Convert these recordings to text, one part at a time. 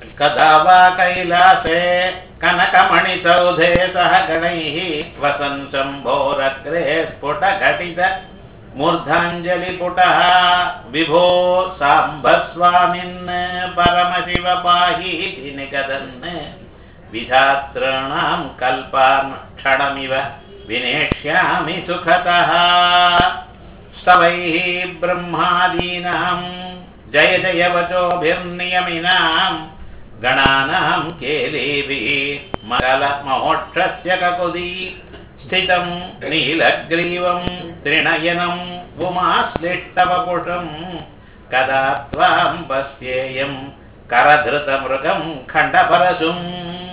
कदा वा कैलासे कनकमणिसौधे सह गणैः वसन् शम्भोरग्रे स्फुटघटित मूर्धाञ्जलिपुटः विभो साम्बस्वामिन् परमशिव पाहीति निगदन् विधातॄणां कल्पान् क्षणमिव विनेक्ष्यामि सुखतः स्तवैः ब्रह्मादीनां जय जय वचोभिर्नियमिनां गणानां केलीभिः मगलमोक्षस्य ककुदी स्थितं नीलग्रीवं त्रिणयनं उमाश्लिष्टवपुषं कदा त्वां पश्येयं करधृतमृगं खण्डपरशुम्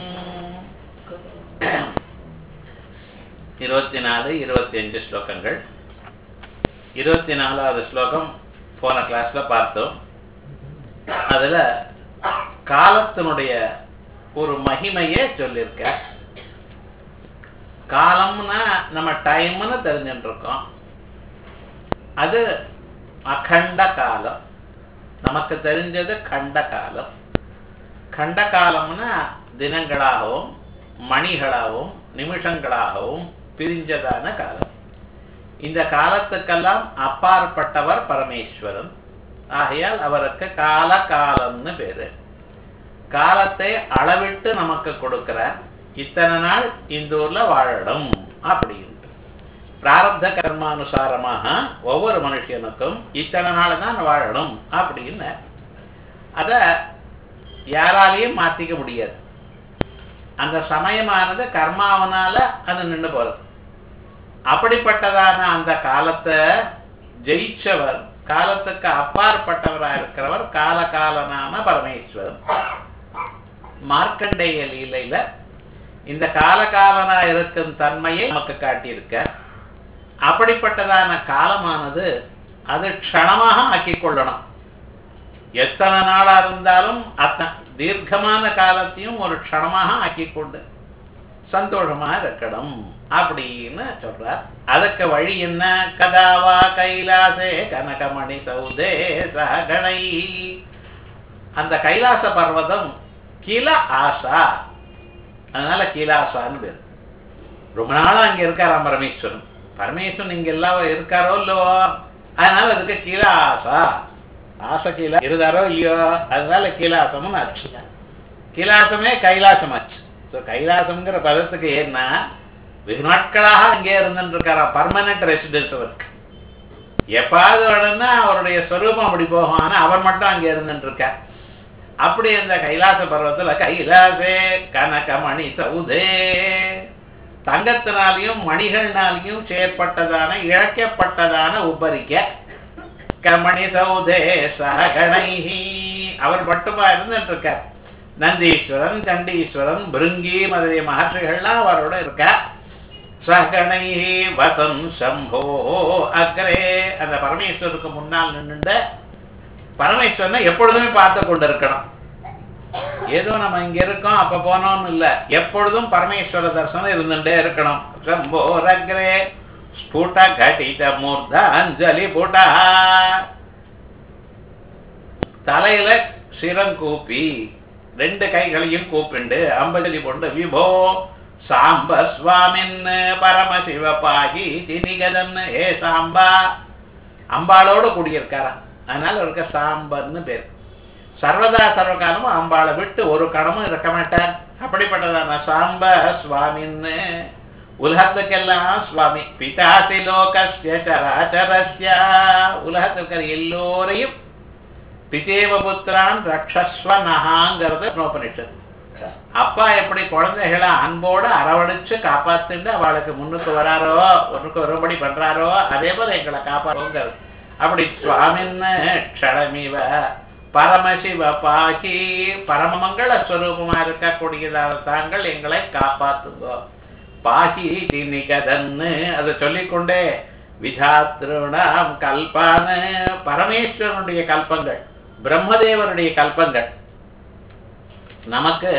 இருபத்தி நாலு இருபத்தி அஞ்சு ஸ்லோகங்கள் இருபத்தி நாலாவது ஸ்லோகம் போன கிளாஸ்ல பார்த்தோம் அதுல காலத்தினுடைய ஒரு மகிமையே சொல்லியிருக்க காலம்னா நம்ம டைம்னு தெரிஞ்சுட்டு இருக்கோம் அது அகண்ட காலம் நமக்கு தெரிஞ்சது கண்ட காலம் கண்ட காலம்னா தினங்களாகவும் மணிகளாகவும் நிமிஷங்களாகவும் பிரிஞ்சதான காலம் இந்த காலத்துக்கெல்லாம் அப்பாற்பட்டவர் பரமேஸ்வரன் ஆகையால் அவருக்கு கால காலம்னு பேரு காலத்தை அளவிட்டு நமக்கு கொடுக்கிறார் இத்தனை நாள் இந்த ஊர்ல வாழணும் அப்படின்ட்டு பிராரப்த கர்மானுசாரமாக ஒவ்வொரு மனுஷனுக்கும் இத்தனை நாள் தான் வாழணும் அப்படின்னு அத யாராலையும் மாத்திக்க முடியாது அந்த சமயமானது கர்மாவனால அது நின்று போறது அப்படிப்பட்டதான அந்த காலத்தை ஜெயிச்சவர் காலத்துக்கு அப்பாற்பட்டவராக இருக்கிறவர் காலகாலனான பரமேஸ்வரன் மார்க்கண்டேய லீலையில இந்த காலகாலனா இருக்கும் தன்மையை நமக்கு காட்டியிருக்க அப்படிப்பட்டதான காலமானது அது க்ஷணமாக ஆக்கிக் கொள்ளணும் எத்தனை நாளா இருந்தாலும் அத்தனை தீர்க்கமான காலத்தையும் ஒரு க்ஷணமாக ஆக்கிக் கொண்டு சந்தோஷமா இருக்கணும் அப்படின்னு சொல்றார் அதுக்கு வழி என்ன கதாவா கைலாசே கனகமணி சௌதே சகணை அந்த கைலாச பர்வதம் கில ஆசா அதனால கீலாசான்னு பேர் ரொம்ப நாளா அங்க இருக்காராம் பரமேஸ்வரன் பரமேஸ்வரன் இங்க எல்லாம் இருக்காரோ இல்லவோ அதனால அதுக்கு கீலாசா ஆசை கீழே இருந்தாரோ இல்லையோ அதனால கீலாசம்னு ஆச்சு கீலாசமே கைலாசம் ஆச்சு ஸோ கைலாசம்ங்கிற பதத்துக்கு ஏன்னா வெகு நாட்களாக அங்கே இருந்துட்டு இருக்காரா பர்மனன்ட் ரெசிடென்ஸ் அவருக்கு எப்பாவது வேணும்னா அவருடைய ஸ்வரூபம் அப்படி போகும் ஆனா அவர் மட்டும் அங்கே இருந்துட்டு இருக்கார் அப்படி அந்த கைலாச பர்வத்துல கைலாசே கனகமணி சௌதே தங்கத்தினாலையும் மணிகள்னாலையும் செயற்பட்டதான இழக்கப்பட்டதான உபரிக்க கமணி சௌதே சகணைஹி அவர் மட்டுமா இருந்துட்டு இருக்கார் நந்தீஸ்வரன் கண்டீஸ்வரன் பிருங்கி முதலிய மகர்ஷிகள்லாம் அவரோட இருக்கார் சகணைஹி வசன் சம்போ அக்ரே அந்த பரமேஸ்வருக்கு முன்னால் நின்றுண்ட பரமேஸ்வரனை எப்பொழுதுமே பார்த்து கொண்டு இருக்கணும் ஏதோ நம்ம இங்க இருக்கோம் அப்ப போனோம்னு இல்ல எப்பொழுதும் பரமேஸ்வர தரிசனம் இருந்துட்டே இருக்கணும் சம்போ ரக்ரே ஸ்புட கட்டித மூர்த்த அஞ்சலி புடா தலையில சிரங்கூப்பி ரெண்டு கைகளையும் கூப்பிண்டு அம்பஜலி கொண்டு விபோ சாம்ப சுவாமின் பரமசிவ பாகி தினிகதன் ஏ சாம்பா அம்பாளோடு கூடியிருக்காராம் அதனால அவருக்கு சாம்பர்னு பேர் சர்வதா சர்வகாலமும் அம்பாளை விட்டு ஒரு கணமும் இருக்க மாட்டார் அப்படிப்பட்டதான சாம்ப சுவாமின்னு உலகத்துக்கெல்லாம் சுவாமி பிதாசி லோகஸ்ய சராச்சரஸ்ய உலகத்துக்கு எல்லோரையும் பிதேவ புத்திரான் ரக்ஷஸ்வ நகாங்கிறது உபனிஷத் அப்பா எப்படி குழந்தைகளை அன்போடு அரவணைச்சு காப்பாத்துட்டு அவளுக்கு முன்னுக்கு வராரோ முன்னுக்கு வரும்படி பண்றாரோ அதே போல எங்களை காப்பாறுங்கிறது அப்படி சுவாமின்னு க்ஷணமிவ பரமசிவ பாகி பரமமங்கள ஸ்வரூபமா இருக்கக்கூடியதான தாங்கள் எங்களை காப்பாத்துங்கோ பாகி நிகதன்னு அதை சொல்லிக்கொண்டே விதாத்ருணாம் கல்பான பரமேஸ்வரனுடைய கல்பங்கள் பிரம்மதேவனுடைய கல்பங்கள் நமக்கு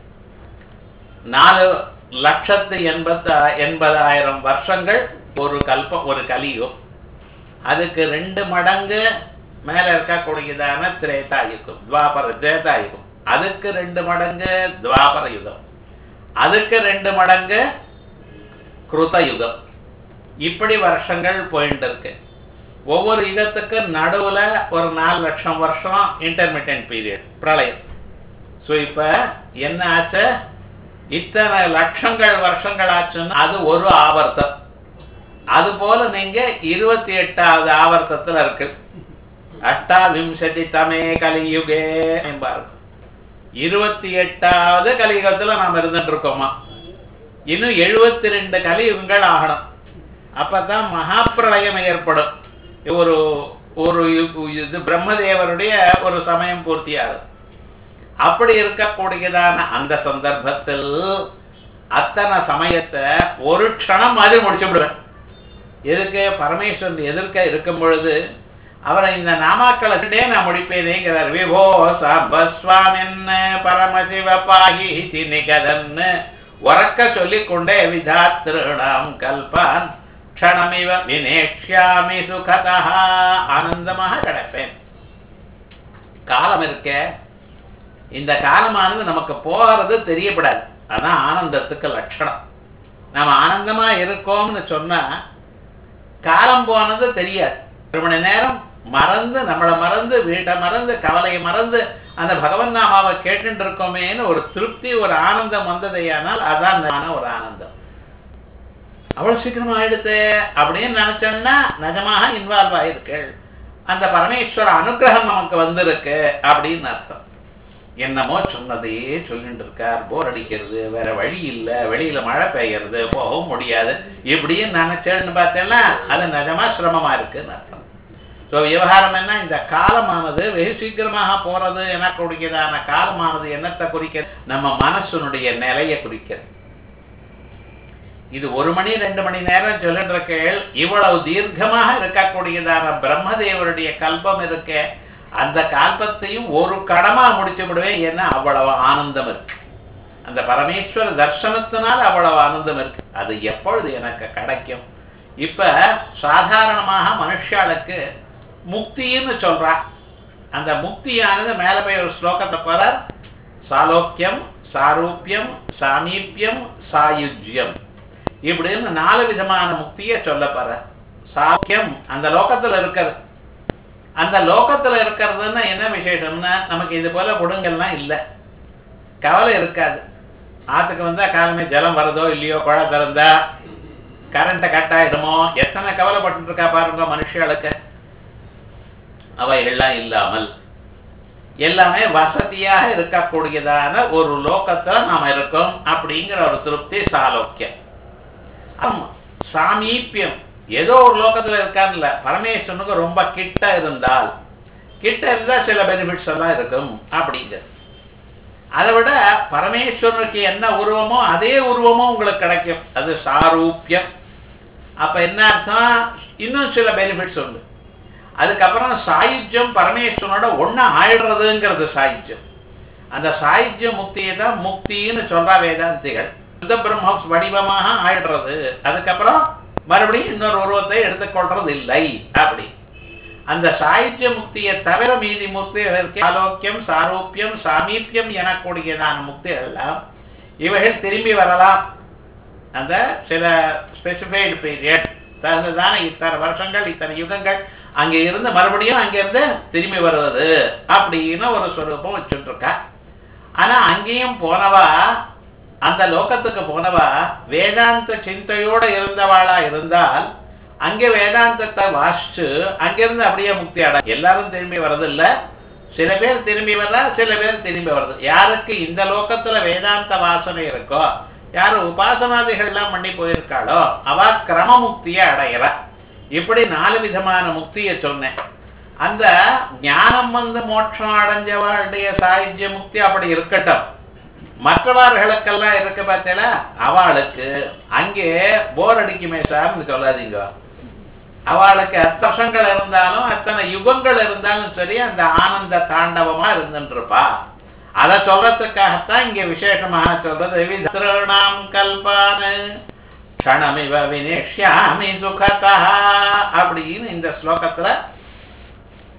நாலு லட்சத்து எண்பத்த எண்பதாயிரம் வருஷங்கள் ஒரு கல்பம் ஒரு கலியும் அதுக்கு ரெண்டு மடங்கு மேல இருக்கக்கூடியதான திரேதாயுகம் துவாபர திரேதாயுகம் அதுக்கு ரெண்டு மடங்கு துவாபர யுகம் அதுக்கு ரெண்டு மடங்கு கிருத யுகம் இப்படி வருஷங்கள் போயிட்டு இருக்கு ஒவ்வொரு யுகத்துக்கு நடுவுல ஒரு நாலு லட்சம் வருஷம் இன்டர்மீடியன்ட் பீரியட் பிரளயம் ஸோ இப்ப என்ன ஆச்சு இத்தனை லட்சங்கள் வருஷங்கள் ஆச்சுன்னா அது ஒரு ஆவர்த்தம் அது போல நீங்க இருபத்தி எட்டாவது ஆவர்த்தத்துல இருக்கு அஷ்டாவிம்சதி தமே கலியுகே என்பார்கள் இருபத்தி எட்டாவது கலியுகத்துல நாம் இருந்துட்டு இருக்கோமா இன்னும் எழுபத்தி ரெண்டு கலியுகங்கள் ஆகணும் அப்பதான் மகாப்பிரளயம் ஏற்படும் ஒரு ஒரு யு- இது பிரம்மதேவருடைய ஒரு சமயம் பூர்த்தியாகும் அப்படி இருக்கக்கூடியதான அந்த சந்தர்ப்பத்தில் அத்தனை சமயத்தை ஒரு க்ஷணம் மாதிரி முடிச்சு விடுவேன் எதுக்கு பரமேஸ்வரன் எதிர்க்க இருக்கும் பொழுது அவரை இந்த நாமாக்களத்திலே நான் முடிப்பேனேங்கிறார் விபோ சபஸ்வாமின் பரமசிவ பாகி நிகதன்னு உறக்க சொல்லிக்கொண்டே விதாத்திருணாம் கல்பான் க்ஷணமிவ வினேஷ்யாமி சுகதா ஆனந்தமாக கிடப்பேன் காலம் இருக்கே இந்த காலமானது நமக்கு போகிறது தெரியப்படாது அதான் ஆனந்தத்துக்கு லட்சணம் நம்ம ஆனந்தமா இருக்கோம்னு சொன்னா காலம் போனது தெரியாது ஒரு மணி நேரம் மறந்து நம்மளை மறந்து வீட்டை மறந்து கவலையை மறந்து அந்த பகவன் நாமாவை கேட்டுட்டு இருக்கோமேன்னு ஒரு திருப்தி ஒரு ஆனந்தம் வந்ததையானால் அதான் ஞான ஒரு ஆனந்தம் அவ்வளவு சீக்கிரமா ஆயிடுத்து அப்படின்னு நினைச்சோம்னா நிஜமாக இன்வால்வ் ஆயிருக்கள் அந்த பரமேஸ்வர அனுகிரகம் நமக்கு வந்திருக்கு அப்படின்னு அர்த்தம் என்னமோ சொன்னதையே சொல்லிட்டு இருக்கார் போர் அடிக்கிறது வேற வழி இல்ல வெளியில மழை பெய்யறது போகவும் முடியாது இப்படின்னு நினைச்சேன்னு பார்த்தேன்னா அது நிஜமா சிரமமா இருக்குன்னு அர்த்தம் ஸோ விவகாரம் என்ன இந்த காலமானது வெகு சீக்கிரமாக போறது என குறிக்கிறதான காலமானது என்னத்தை குறிக்க நம்ம மனசுனுடைய நிலையை குறிக்கிறது இது ஒரு மணி ரெண்டு மணி நேரம் சொல்லிட்டு இருக்கேள் இவ்வளவு தீர்க்கமாக இருக்கக்கூடியதான பிரம்மதேவருடைய கல்பம் இருக்க அந்த கல்பத்தையும் ஒரு கடமா முடிச்சு விடுவேன் ஏன்னா அவ்வளவு ஆனந்தம் இருக்கு அந்த பரமேஸ்வர தர்சனத்தினால் அவ்வளவு ஆனந்தம் இருக்கு அது எப்பொழுது எனக்கு கிடைக்கும் இப்ப சாதாரணமாக மனுஷாளுக்கு முக்தின்னு சொல்றா அந்த முக்தியானது மேல போய் ஒரு ஸ்லோகத்தை போறார் சாலோக்கியம் சாரூபியம் சாமீபியம் சாயுஜ்யம் இப்படின்னு நாலு விதமான முக்தியை சொல்ல போற சாக்கியம் அந்த லோகத்துல இருக்கிறது அந்த லோகத்துல இருக்கிறதுன்னா என்ன விசேஷம்னா நமக்கு இது போல புடுங்கல்லாம் இல்லை கவலை இருக்காது ஆத்துக்கு வந்தா காலமே ஜலம் வருதோ இல்லையோ குழா திறந்தா கரண்ட்டை கட் ஆயிடுமோ எத்தனை கவலைப்பட்டு இருக்கா பாருங்க மனுஷர்களுக்கு அவைகள்லாம் இல்லாமல் எல்லாமே வசதியாக இருக்கக்கூடியதான ஒரு லோகத்துல நாம இருக்கோம் அப்படிங்கிற ஒரு திருப்தி சாலோக்கியம் ஆமா சாமீபியம் ஏதோ ஒரு லோகத்துல இருக்கான்ல பரமேஸ்வரனுக்கு ரொம்ப கிட்ட இருந்தால் கிட்ட இருந்தா சில பெனிஃபிட்ஸ் எல்லாம் இருக்கும் அப்படிங்கிறது அதை விட பரமேஸ்வரனுக்கு என்ன உருவமோ அதே உருவமும் உங்களுக்கு கிடைக்கும் அது சாரூபியம் அப்ப என்ன அர்த்தம் இன்னும் சில பெனிஃபிட்ஸ் உண்டு அதுக்கப்புறம் சாயுஜ்யம் பரமேஸ்வரனோட ஒண்ணு ஆயிடுறதுங்கிறது சாயுஜ்யம் அந்த சாயுஜ்ய முக்தியை தான் முக்தின்னு சொல்றா வேதாந்திகள் சுத்த பிரம்ம வடிவமாக ஆயிடுறது அதுக்கப்புறம் மறுபடியும் இன்னொரு உருவத்தை எடுத்துக்கொள்றது இல்லை அப்படி அந்த சாயுஜ்ய முக்தியை தவிர மீதி முக்திகள் இருக்கு ஆலோக்கியம் சாரூபியம் சாமீபியம் எனக்கூடியதான முக்திகள் எல்லாம் இவைகள் திரும்பி வரலாம் அந்த சில ஸ்பெசிஃபைடு பீரியட் தகுந்ததான இத்தனை வருஷங்கள் இத்தனை யுகங்கள் அங்கே இருந்து மறுபடியும் அங்கிருந்து திரும்பி வருவது அப்படின்னு ஒரு ஸ்வரூபம் வச்சுட்டு இருக்கா ஆனா அங்கேயும் போனவா அந்த லோகத்துக்கு போனவா வேதாந்த சிந்தையோட இருந்தவாளா இருந்தால் அங்கே வேதாந்தத்தை வாசிச்சு அங்கிருந்து அப்படியே முக்தி அட எல்லாரும் திரும்பி வர்றதில்ல சில பேர் திரும்பி வர்றா சில பேர் திரும்பி வருது யாருக்கு இந்த லோகத்துல வேதாந்த வாசனை இருக்கோ யாரு உபாசனாதிகள்லாம் பண்ணி போயிருக்காளோ அவ கிரம முக்தியை அடையிறா இப்படி நாலு விதமான முக்தியை சொன்னேன் அந்த ஞானம் வந்து மோட்சம் அடைஞ்சவாளுடைய சாயுஜ்ய முக்தி அப்படி இருக்கட்டும் மற்றவர்களுக்கெல்லாம் இருக்கு பார்த்தீங்களா அவளுக்கு அங்கே போர் அடிக்குமே சார்னு சொல்லாதீங்க அவளுக்கு எத்தனை வருஷங்கள் இருந்தாலும் அத்தனை யுகங்கள் இருந்தாலும் சரி அந்த ஆனந்த தாண்டவமா இருந்துட்டு இருப்பா அதை சொல்றதுக்காகத்தான் இங்க விசேஷமாக சொல்றது விதிருணாம் கல்பானு க்ஷணமிவ வினேஷ்யாமி சுகதா அப்படின்னு இந்த ஸ்லோகத்துல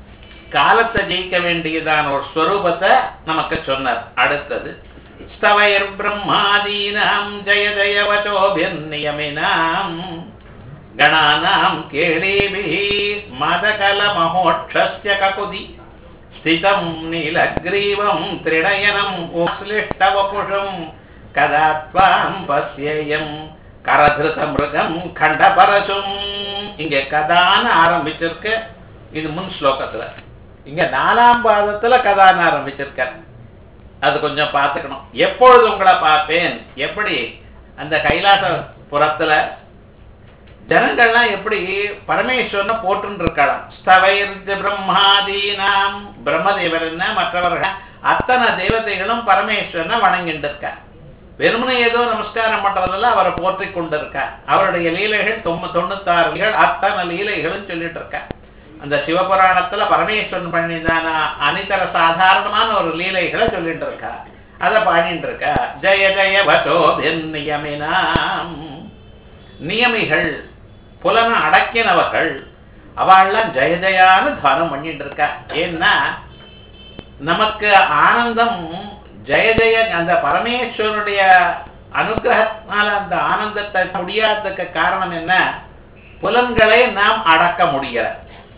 காலத்தை ஜெயிக்க வேண்டியதான ஒரு ஸ்வரூபத்தை நமக்கு சொன்னார் அடுத்தது ஸ்தவயர் பிரம்மாதீனாம் ஜய ஜய வச்சோபிர்நியமினாம் கணானாம் கேளீபிः மதகல மகோட்சஸ்ய ககுதி ஸ்திதம் நீலக்ரீவம் திரிணயனம் உஸ்லிஷ்டவபுஷம் கதா த்வாம் பஸ்யேயம் கரதிருத மிருகம் கண்டபரசும் இங்க கதான்னு ஆரம்பிச்சிருக்க இது முன் ஸ்லோகத்துல இங்க நாலாம் பாதத்துல கதான்னு ஆரம்பிச்சிருக்க அது கொஞ்சம் பார்த்துக்கணும் எப்பொழுது உங்களை பார்ப்பேன் எப்படி அந்த கைலாச புறத்துல ஜனங்கள்லாம் எப்படி பரமேஸ்வரனை போட்டுன்னு இருக்கலாம் ஸ்தவைர்ஜ பிரம்மாதீனாம் பிரம்மதேவர் என்ன மற்றவர்கள் அத்தனை தேவதைகளும் பரமேஸ்வரனை வணங்கிட்டு இருக்கா வெறுமனை ஏதோ நமஸ்காரம் பண்றதில்ல அவரை போற்றி கொண்டிருக்கா அவருடைய லீலைகள் தொண்ணூ தொண்ணூத்தாறுகள் அத்தனை லீலைகளும் சொல்லிட்டு இருக்கா அந்த சிவபுராணத்துல பரமேஸ்வரன் பண்ணிதான அனிதர சாதாரணமான ஒரு லீலைகளை சொல்லிட்டு இருக்கா அதை பாடிட்டு இருக்கா ஜெய ஜெய வசோ நியமினாம் நியமிகள் புலன அடக்கினவர்கள் அவள்லாம் ஜெய ஜெயான்னு தானம் பண்ணிட்டு இருக்கா ஏன்னா நமக்கு ஆனந்தம் ஜெய ஜெய அந்த பரமேஸ்வரனுடைய அனுகிரகத்தினால அந்த ஆனந்தத்தை முடியாததுக்கு காரணம் என்ன புலன்களை நாம் அடக்க முடியல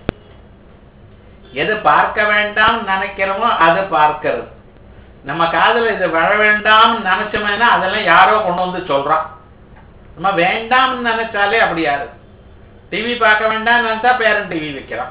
எது பார்க்க வேண்டாம் நினைக்கிறோமோ அது பார்க்கிறது நம்ம காதுல இது வர வேண்டாம் நினைச்சோம்னா அதெல்லாம் யாரோ கொண்டு வந்து சொல்றான் நம்ம வேண்டாம்னு நினைச்சாலே அப்படி யாரு டிவி பார்க்க வேண்டாம் நினைச்சா பேரன் டிவி வைக்கிறான்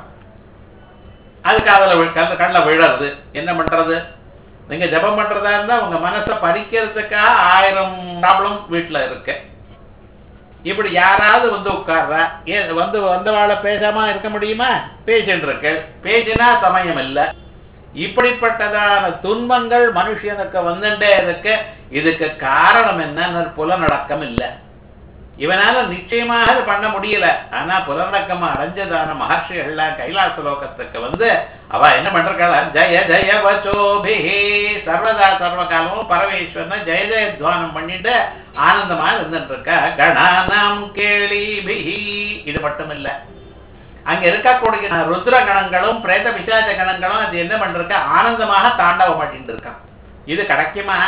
அது காதல கல்ல கண்ணில் விழறது என்ன பண்றது நீங்க ஜபம் பண்றதா இருந்தா உங்க மனசை பறிக்கிறதுக்காக ஆயிரம் ப்ராப்ளம் வீட்டுல இருக்கு இப்படி யாராவது வந்து உட்கார்றா ஏன் வந்து வந்தவாளை பேசாம இருக்க முடியுமா பேசிட்டு இருக்கு பேசினா சமயம் இல்லை இப்படிப்பட்டதான துன்பங்கள் மனுஷனுக்கு வந்துட்டே இருக்கு இதுக்கு காரணம் என்னன்னு புலநடக்கம் இல்லை இவனால நிச்சயமாக அது பண்ண முடியல ஆனா புலநடக்கம் அடைஞ்சதான மகர்ஷிகள்லாம் கைலாச லோகத்துக்கு வந்து அவ என்ன பண்றாளா ஜய ஜய வச்சோபிஹி சர்வதா சர்வ காலமும் பரமேஸ்வரனை ஜெய ஜெய துவானம் பண்ணிட்டு ஆனந்தமா இருந்துட்டு இருக்கா கணானாம் கேளிபிஹி இது மட்டும் இல்ல அங்க இருக்கக்கூடிய ருத்ர கணங்களும் பிரேத பிசாச்ச கணங்களும் அது என்ன பண்றக்க ஆனந்தமாக தாண்டவம் பண்ணிட்டு இருக்கான் இது கிடைக்குமா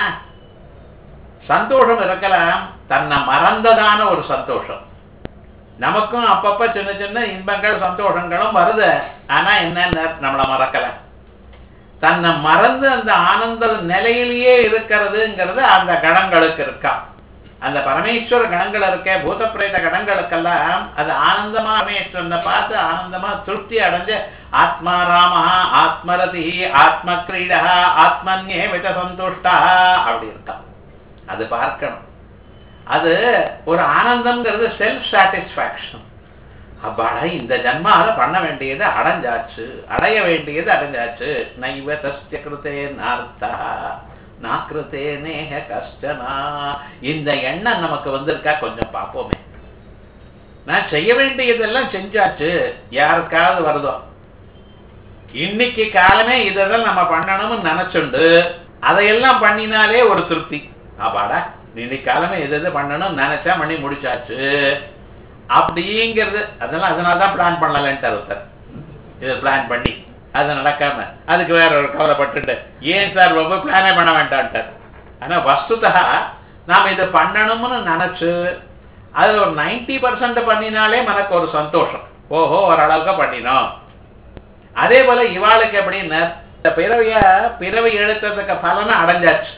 சந்தோஷம் இருக்கலாம் தன்னை மறந்ததான ஒரு சந்தோஷம் நமக்கும் அப்பப்ப சின்ன சின்ன இன்பங்கள் சந்தோஷங்களும் வருது ஆனா என்ன நம்மளை மறக்கல தன்னை மறந்து அந்த ஆனந்த நிலையிலேயே இருக்கிறதுங்கிறது அந்த கணங்களுக்கு இருக்கா அந்த பரமேஸ்வர கணங்கள் இருக்க பூத பிரேத கணங்களுக்கெல்லாம் அது ஆனந்தமா பரமேஸ்வரனை பார்த்து ஆனந்தமா திருப்தி அடைஞ்சு ஆத்மா ராமா ஆத்மரதி ஆத்ம கிரீடா ஆத்மன்யே வித சந்துஷ்டா அப்படி இருக்கான் அது பார்க்கணும் அது ஒரு ஆனந்தம்ங்கிறது செல்ஃப் சாட்டிஸ்ஃபேக்ஷன் அப்பாடா இந்த ஜன்மால பண்ண வேண்டியது அடைஞ்சாச்சு அடைய வேண்டியது அடைஞ்சாச்சு நைவ தஸ்ய கிருத்தே நார்த்தா நாக்கிருத்தே நேக கஷ்டனா இந்த எண்ணம் நமக்கு வந்திருக்கா கொஞ்சம் பார்ப்போமே நான் செய்ய வேண்டியதெல்லாம் செஞ்சாச்சு யாருக்காவது வருதோ இன்னைக்கு காலமே இதெல்லாம் நம்ம பண்ணணும்னு நினைச்சுண்டு அதையெல்லாம் பண்ணினாலே ஒரு திருப்தி ஆபாடா இன்னைக்கு காலமே எது எது பண்ணணும் நினைச்சா பண்ணி முடிச்சாச்சு அப்படிங்கிறது அதெல்லாம் அதனால தான் பிளான் பண்ணலன்ட்டு ஒருத்தர் இது பிளான் பண்ணி அது நடக்காம அதுக்கு வேற ஒரு கவலைப்பட்டுட்டு ஏன் சார் ரொம்ப பிளானே பண்ண வேண்டான்ட்டார் ஆனா வஸ்துதா நாம் இதை பண்ணணும்னு நினைச்சு அது ஒரு நைன்டி பர்சன்ட் பண்ணினாலே మనకు ஒரு சந்தோஷம் ஓஹோ ஓரளவுக்கு பண்ணினோம் அதே போல இவாளுக்கு எப்படின்னு இந்த பிறவிய பிறவி எடுத்ததுக்கு பலனை அடைஞ்சாச்சு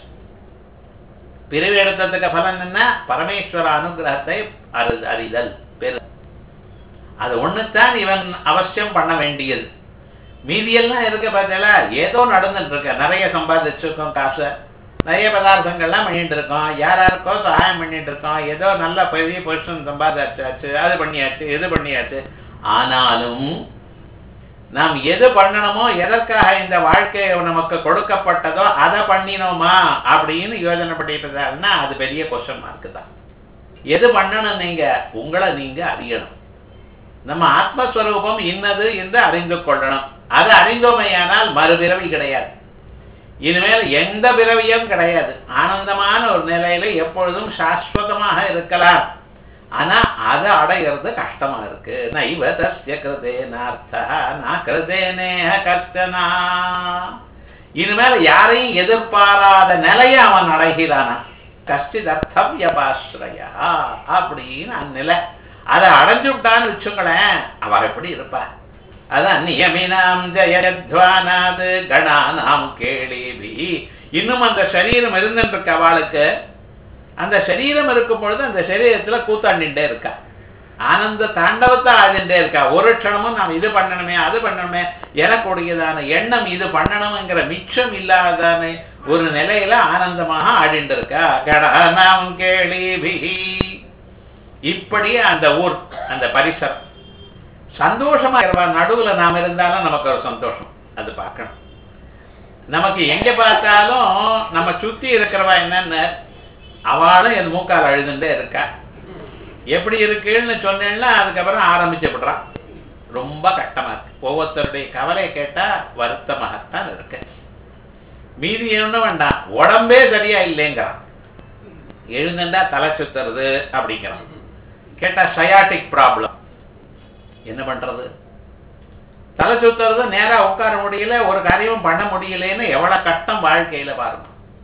பிறவி எடுத்ததுக்கு பலன் என்ன பரமேஸ்வர அனுகிரகத்தை அறி அறிதல் பெரு அது ஒண்ணுத்தான் இவன் அவசியம் பண்ண வேண்டியது மீதியெல்லாம் இருக்க பார்த்தீங்களா ஏதோ நடந்துட்டு இருக்க நிறைய சம்பாதிச்சிருக்கோம் காசை நிறைய பதார்த்தங்கள்லாம் பண்ணிட்டு இருக்கோம் யார் யாருக்கோ சகாயம் பண்ணிட்டு இருக்கோம் ஏதோ நல்ல பெரிய பொசிஷன் சம்பாதிச்சாச்சு அது பண்ணியாச்சு இது பண்ணியாச்சு ஆனாலும் நாம் எது பண்ணணுமோ எதற்காக இந்த வாழ்க்கை நமக்கு கொடுக்கப்பட்டதோ அதை பண்ணினோமா அப்படின்னு யோஜனை பண்ணிட்டு அது பெரிய கொஸ்டின் மார்க் தான் எது பண்ணணும் நீங்க உங்களை நீங்க அறியணும் நம்ம ஆத்மஸ்வரூபம் இன்னது என்று அறிந்து கொள்ளணும் அது அறிந்தோமையானால் மறுபிறவி கிடையாது இனிமேல் எந்த பிறவியும் கிடையாது ஆனந்தமான ஒரு நிலையில எப்பொழுதும் சாஸ்வதமாக இருக்கலாம் ஆனா அதை அடையிறது கஷ்டமா இருக்கு நைவ தஸ்ய கிருதேனார்த்தா நான் கிருதேனேஹ கஷ்டனா இனிமேல யாரையும் எதிர்பாராத நிலையை அவன் அடைகிறானா கஷ்டித் அர்த்தவியபாஸ்ரயா அப்படின்னு அந்நிலை அதை அடைஞ்சுட்டான்னு வச்சுங்களேன் அவ எப்படி இருப்பா அதான் நியமினாம் ஜெயத்வானாது கணானாம் கேளிபி இன்னும் அந்த சரீரம் இருந்துட்டு இருக்க அவளுக்கு அந்த சரீரம் இருக்கும் பொழுது அந்த சரீரத்துல கூத்தாண்டின்டே இருக்கா ஆனந்த தாண்டவத்தை ஆடிண்டே இருக்கா ஒரு க்ஷணமும் நாம் இது பண்ணணுமே அது பண்ணணுமே எனக்குடையதான எண்ணம் இது பண்ணணுங்கிற மிச்சம் இல்லாதான ஒரு நிலையில ஆனந்தமாக ஆடிண்டு இருக்கா கடானாம் கேளிபி இப்படி அந்த ஊர் அந்த பரிசரம் சந்தோஷமா இருப்பா நடுவுல நாம் இருந்தாலும் நமக்கு ஒரு சந்தோஷம் அது பார்க்கணும் நமக்கு எங்க பார்த்தாலும் நம்ம சுத்தி இருக்கிறவா என்னன்னு அவளும் என் மூக்கால் அழுதுண்டே இருக்கா எப்படி இருக்குன்னு சொன்னேன்னா அதுக்கப்புறம் ஆரம்பிச்சு விடுறான் ரொம்ப கஷ்டமா இருக்கு ஒவ்வொருத்தருடைய கவலையை கேட்டா வருத்தமாகத்தான் இருக்கு மீதி ஒண்ணும் வேண்டாம் உடம்பே சரியா இல்லைங்கிறான் எழுந்துண்டா தலை சுத்துறது அப்படிங்கிறான் கேட்டா சயாட்டிக் ப்ராப்ளம் என்ன பண்றது தலை சுத்துறது நேரா உட்கார முடியல ஒரு காரியமும் பண்ண முடியலன்னு எவ்வளவு கஷ்டம் வாழ்க்கையில பாருங்க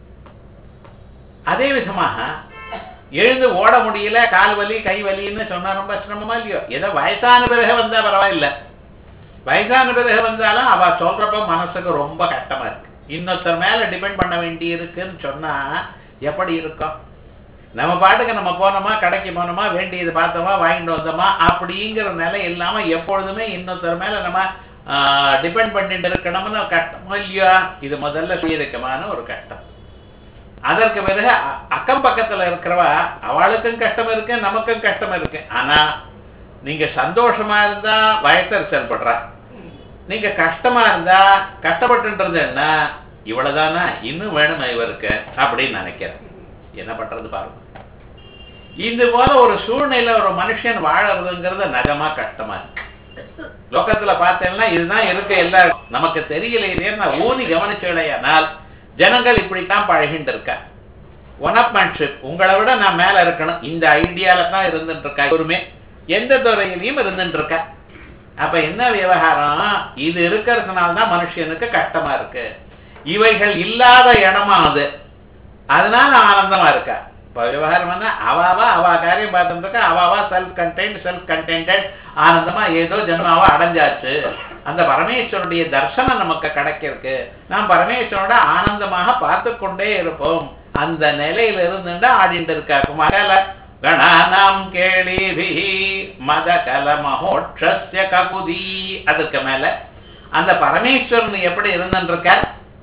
அதே விதமாக எழுந்து ஓட முடியல கால் வலி கை வலின்னு சொன்னா ரொம்ப சிரமமா இல்லையோ ஏதோ வயசான பிறகு வந்தா பரவாயில்ல வயசான பிறகு வந்தாலும் அவ சொல்றப்ப மனசுக்கு ரொம்ப கஷ்டமா இருக்கு இன்னொருத்தர் மேல டிபெண்ட் பண்ண வேண்டி இருக்குன்னு சொன்னா எப்படி இருக்கும் நம்ம பாட்டுக்கு நம்ம போனோமா கடைக்கு போனோமா வேண்டியது பார்த்தோமா வாங்கிட்டு வந்தோமா அப்படிங்கிற நிலை இல்லாம எப்பொழுதுமே இன்னொருத்தர் மேல நம்ம டிபெண்ட் பண்ணிட்டு இருக்கணும்னு கஷ்டமோ இல்லையா இது முதல்ல சுயதுக்கமான ஒரு கஷ்டம் அதற்கு பிறகு அ- அக்கம் பக்கத்துல இருக்கிறவ அவளுக்கும் கஷ்டம் இருக்கு நமக்கும் கஷ்டம் இருக்கு ஆனா நீங்க சந்தோஷமா இருந்தா வயத்தறிச்சல் படுறா நீங்க கஷ்டமா இருந்தா கஷ்டப்பட்டுன்றது என்ன இவ்வளவுதானா இன்னும் வேணுமா இவருக்கு அப்படின்னு நினைக்கிறேன் என்ன பண்றது பாருங்க இது போல ஒரு சூழ்நிலை ஒரு மனுஷன் வாழறதுங்கிறது நகமா கஷ்டமா இருக்கு லோகத்துல பார்த்தேன்னா இதுதான் இருக்கு எல்லாரும் நமக்கு தெரியலையே நான் ஊனி கவனிச்சடையானால் ஜனங்கள் இப்படித்தான் பழகிட்டு இருக்கா ஒனப்மேன்ஷிப் உங்களை விட நான் மேல இருக்கணும் இந்த ஐடியால தான் இருந்துட்டு இருக்கா ஒருமே எந்த துறையிலையும் இருந்துட்டு இருக்கா அப்ப என்ன விவகாரம் இது இருக்கிறதுனால தான் மனுஷனுக்கு கஷ்டமா இருக்கு இவைகள் இல்லாத இடமா அது அதனால ஆனந்தமா இருக்கா இப்ப விவகாரம் என்ன அவாவா அவா காரியம் பார்த்துட்டு இருக்கா அவாவா செல்ஃப் கண்டெய்ன்ட் செல்ஃப் கண்டெய்ன்டட் ஆனந்தமா ஏதோ ஜென்மாவா அடைஞ்சாச்சு அந்த பரமேஸ்வருடைய தர்சனம் நமக்கு கிடைக்கிருக்கு நாம் பரமேஸ்வரோட ஆனந்தமாக பார்த்து கொண்டே இருப்போம் அந்த நிலையில இருந்துட்டு ஆடிட்டு இருக்கா மகள கணானாம் கேளிபி மத கல மகோட்சஸ்ய ககுதி அதுக்கு மேல அந்த பரமேஸ்வரன் எப்படி இருந்துட்டு இருக்கார்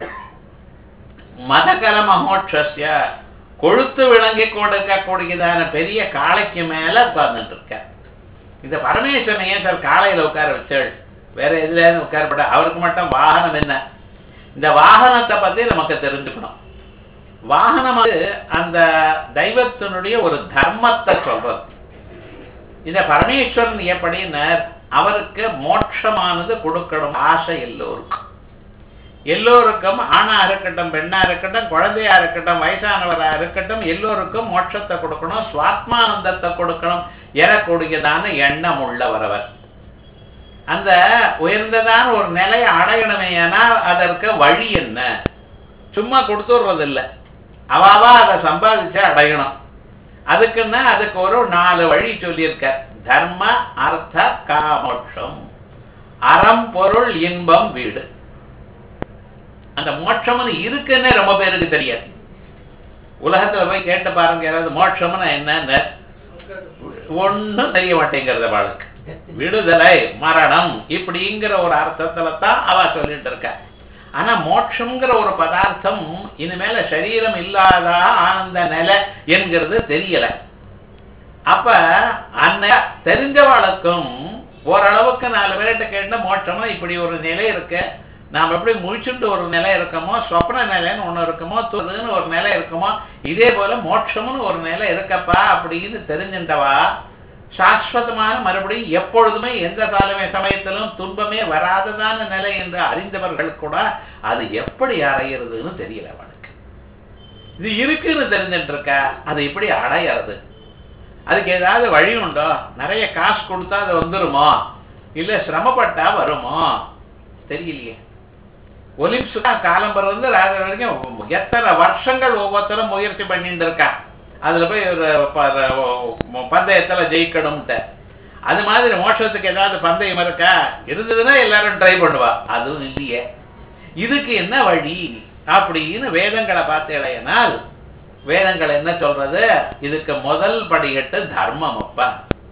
மதகல மகோட்சஸ்ய கொழுத்து விளங்கி கொடுக்கக்கூடியதான பெரிய காளைக்கு மேல உட்கார்ந்துட்டு இருக்க இந்த பரமேஸ்வரன் ஏன் சார் காலையில உட்கார வச்சாள் வேற எதுல உட்காரப்பட அவருக்கு மட்டும் வாகனம் என்ன இந்த வாகனத்தை பத்தி நமக்கு தெரிஞ்சுக்கணும் வாகனம் அது அந்த தெய்வத்தினுடைய ஒரு தர்மத்தை சொல்றது இந்த பரமேஸ்வரன் எப்படின்னு அவருக்கு மோட்சமானது கொடுக்கணும் ஆசை எல்லோருக்கும் எல்லோருக்கும் ஆணா இருக்கட்டும் பெண்ணா இருக்கட்டும் குழந்தையா இருக்கட்டும் வயசானவரா இருக்கட்டும் எல்லோருக்கும் மோட்சத்தை கொடுக்கணும் சுவாத்மானந்தத்தை கொடுக்கணும் எனக்கூடியதான எண்ணம் உள்ளவர் அவர் அந்த உயர்ந்ததான ஒரு நிலையை அடையணுமே ஆனால் அதற்கு வழி என்ன சும்மா கொடுத்துடுறது இல்லை அவாவா அதை சம்பாதிச்சு அடையணும் அதுக்குன்னா அதுக்கு ஒரு நாலு வழி சொல்லியிருக்க தர்ம அர்த்த காமோட்சம் அறம் பொருள் இன்பம் வீடு அந்த மோட்சம்னு இருக்குன்னே ரொம்ப பேருக்கு தெரியாது உலகத்துல போய் கேட்டு பாருங்க யாராவது மோட்சம்னு என்னன்னு ஒண்ணும் தெரிய மாட்டேங்கிறத வாழ்க்கை விடுதலை மரணம் இப்படிங்கிற ஒரு அர்த்தத்துல தான் அவ சொல்லிட்டு இருக்க ஆனா மோட்சம்ங்கிற ஒரு பதார்த்தம் இனிமேல சரீரம் இல்லாத ஆனந்த நிலை என்கிறது தெரியல அப்ப அன்ன தெரிஞ்சவாளுக்கும் ஓரளவுக்கு நாலு பேர்கிட்ட கேட்ட மோட்சமா இப்படி ஒரு நிலை இருக்கு நாம் எப்படி முழிச்சுட்டு ஒரு நிலை இருக்கமோ சொப்ன நிலைன்னு ஒண்ணு இருக்குமோ துதுன்னு ஒரு நிலை இருக்குமோ இதே போல மோட்சம்னு ஒரு நிலை இருக்கப்பா அப்படின்னு தெரிஞ்சுட்டவா சாஸ்வதமான மறுபடியும் எப்பொழுதுமே எந்த சாலமே சமயத்திலும் துன்பமே வராததான நிலை என்று அறிந்தவர்கள் கூட அது எப்படி அடையிறதுன்னு தெரியல அவனுக்கு இது இருக்குன்னு தெரிஞ்சுட்டு இருக்கா அது எப்படி அடையிறது அதுக்கு ஏதாவது வழி உண்டோ நிறைய காசு கொடுத்தா அது வந்துருமோ இல்ல சிரமப்பட்டா வருமோ தெரியலையே ஒலிம்பிக்ஸ் காலம்பரம் வந்து ராத்திரி வரைக்கும் எத்தனை வருஷங்கள் ஒவ்வொருத்தரும் முயற்சி பண்ணிட்டு இருக்கான் அதுல போய் ஒரு ப- பந்தயத்துல ஜெயிக்கணும்ட்டு அது மாதிரி மோட்சத்துக்கு ஏதாவது பந்தயம் இருக்கா இருந்ததுன்னா எல்லாரும் ட்ரை பண்ணுவா அதுவும் இல்லையே இதுக்கு என்ன வழி அப்படின்னு வேதங்களை பார்த்தேனால் வேதங்கள் என்ன சொல்றது இதுக்கு முதல் படிக்கட்டு தர்மம் அப்பா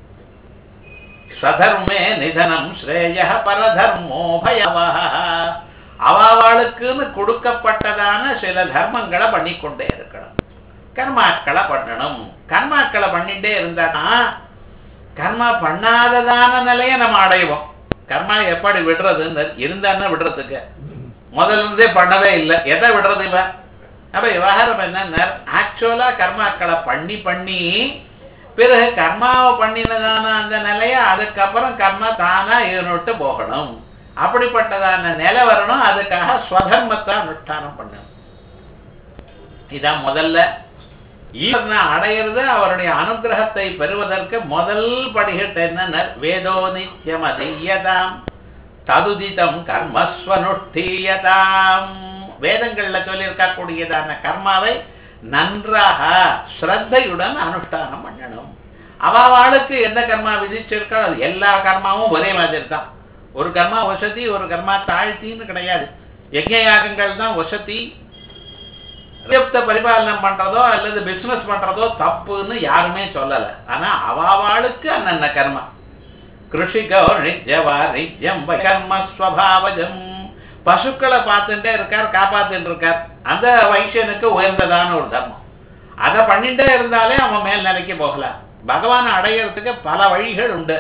ஸ்வதர்மே நிதனம் ஸ்ரேய பரதர்மோ பயவஹ அவாவாளுக்குன்னு கொடுக்கப்பட்டதான சில தர்மங்களை பண்ணிக்கொண்டே இருக்கணும் கர்மாக்களை பண்ணணும் கர்மாக்களை பண்ணிட்டே இருந்தானா கர்மா பண்ணாததான நிலையை நம்ம அடைவோம் கர்மா எப்படி விடுறதுன்னு இருந்தான்னா விடுறதுக்கு முதல்ல இருந்தே பண்ணவே இல்லை எதை விடுறது இவ அப்ப விவகாரம் என்ன ஆக்சுவலா கர்மாக்களை பண்ணி பண்ணி பிறகு கர்மாவை பண்ணினதான அந்த நிலைய அதுக்கப்புறம் கர்மா தானா இவனுட்டு போகணும் அப்படிப்பட்டதான நிலை வரணும் அதுக்காக ஸ்வதர்மத்தை அனுஷ்டானம் பண்ணணும் இதான் முதல்ல ஈஸ்வரனை அடையிறது அவருடைய அனுகிரகத்தை பெறுவதற்கு முதல் படிகட்டு என்ன வேதோ நித்தியம் அதீயதாம் ததுதிதம் கர்மஸ்வனுஷ்டீயதாம் வேதங்கள்ல சொல்லியிருக்கக்கூடியதான கர்மாவை நன்றாக ஸ்ரத்தையுடன் அனுஷ்டானம் பண்ணணும் அவாவாளுக்கு எந்த கர்மா விதிச்சிருக்கோ அது எல்லா கர்மாவும் ஒரே மாதிரி தான் ஒரு கர்மா வசதி ஒரு கர்மா தாழ்த்தின்னு கிடையாது யஜ்ஞ யாகங்கள் தான் வசதி நியுக்த பரிபாலனம் பண்றதோ அல்லது பிசினஸ் பண்றதோ தப்புன்னு யாருமே சொல்லல ஆனா அவாவாளுக்கு அண்ணன்ன கர்மா கிருஷிகோ நிஜவா நிஜம் கர்ம ஸ்வபாவஜம் பசுக்களை பார்த்துட்டே இருக்கார் காப்பாத்திட்டு இருக்கார் அந்த வைசியனுக்கு உயர்ந்ததான ஒரு தர்மம் அதை பண்ணிட்டே இருந்தாலே அவன் மேல் நிலைக்கு போகலாம் பகவானை அடையறதுக்கு பல வழிகள் உண்டு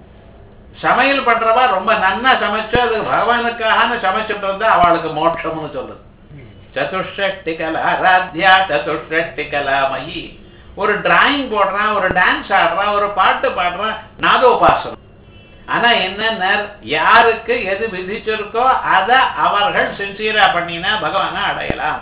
சமையல் பண்றவா ரொம்ப நன்னா சமைச்சு அது பகவானுக்காக சமைச்சுட்டு இருந்தா அவளுக்கு மோட்சம்னு சொல்லுது சதுஷ்டி கலா ராத்யா சதுஷ்டி கலாமயி ஒரு டிராயிங் போடுறான் ஒரு டான்ஸ் ஆடுறான் ஒரு பாட்டு பாடுறான் நாதோபாசனம் ஆனா என்ன யாருக்கு எது விதிச்சிருக்கோ அதை அவர்கள் சின்சியரா பண்ணினா பகவானை அடையலாம்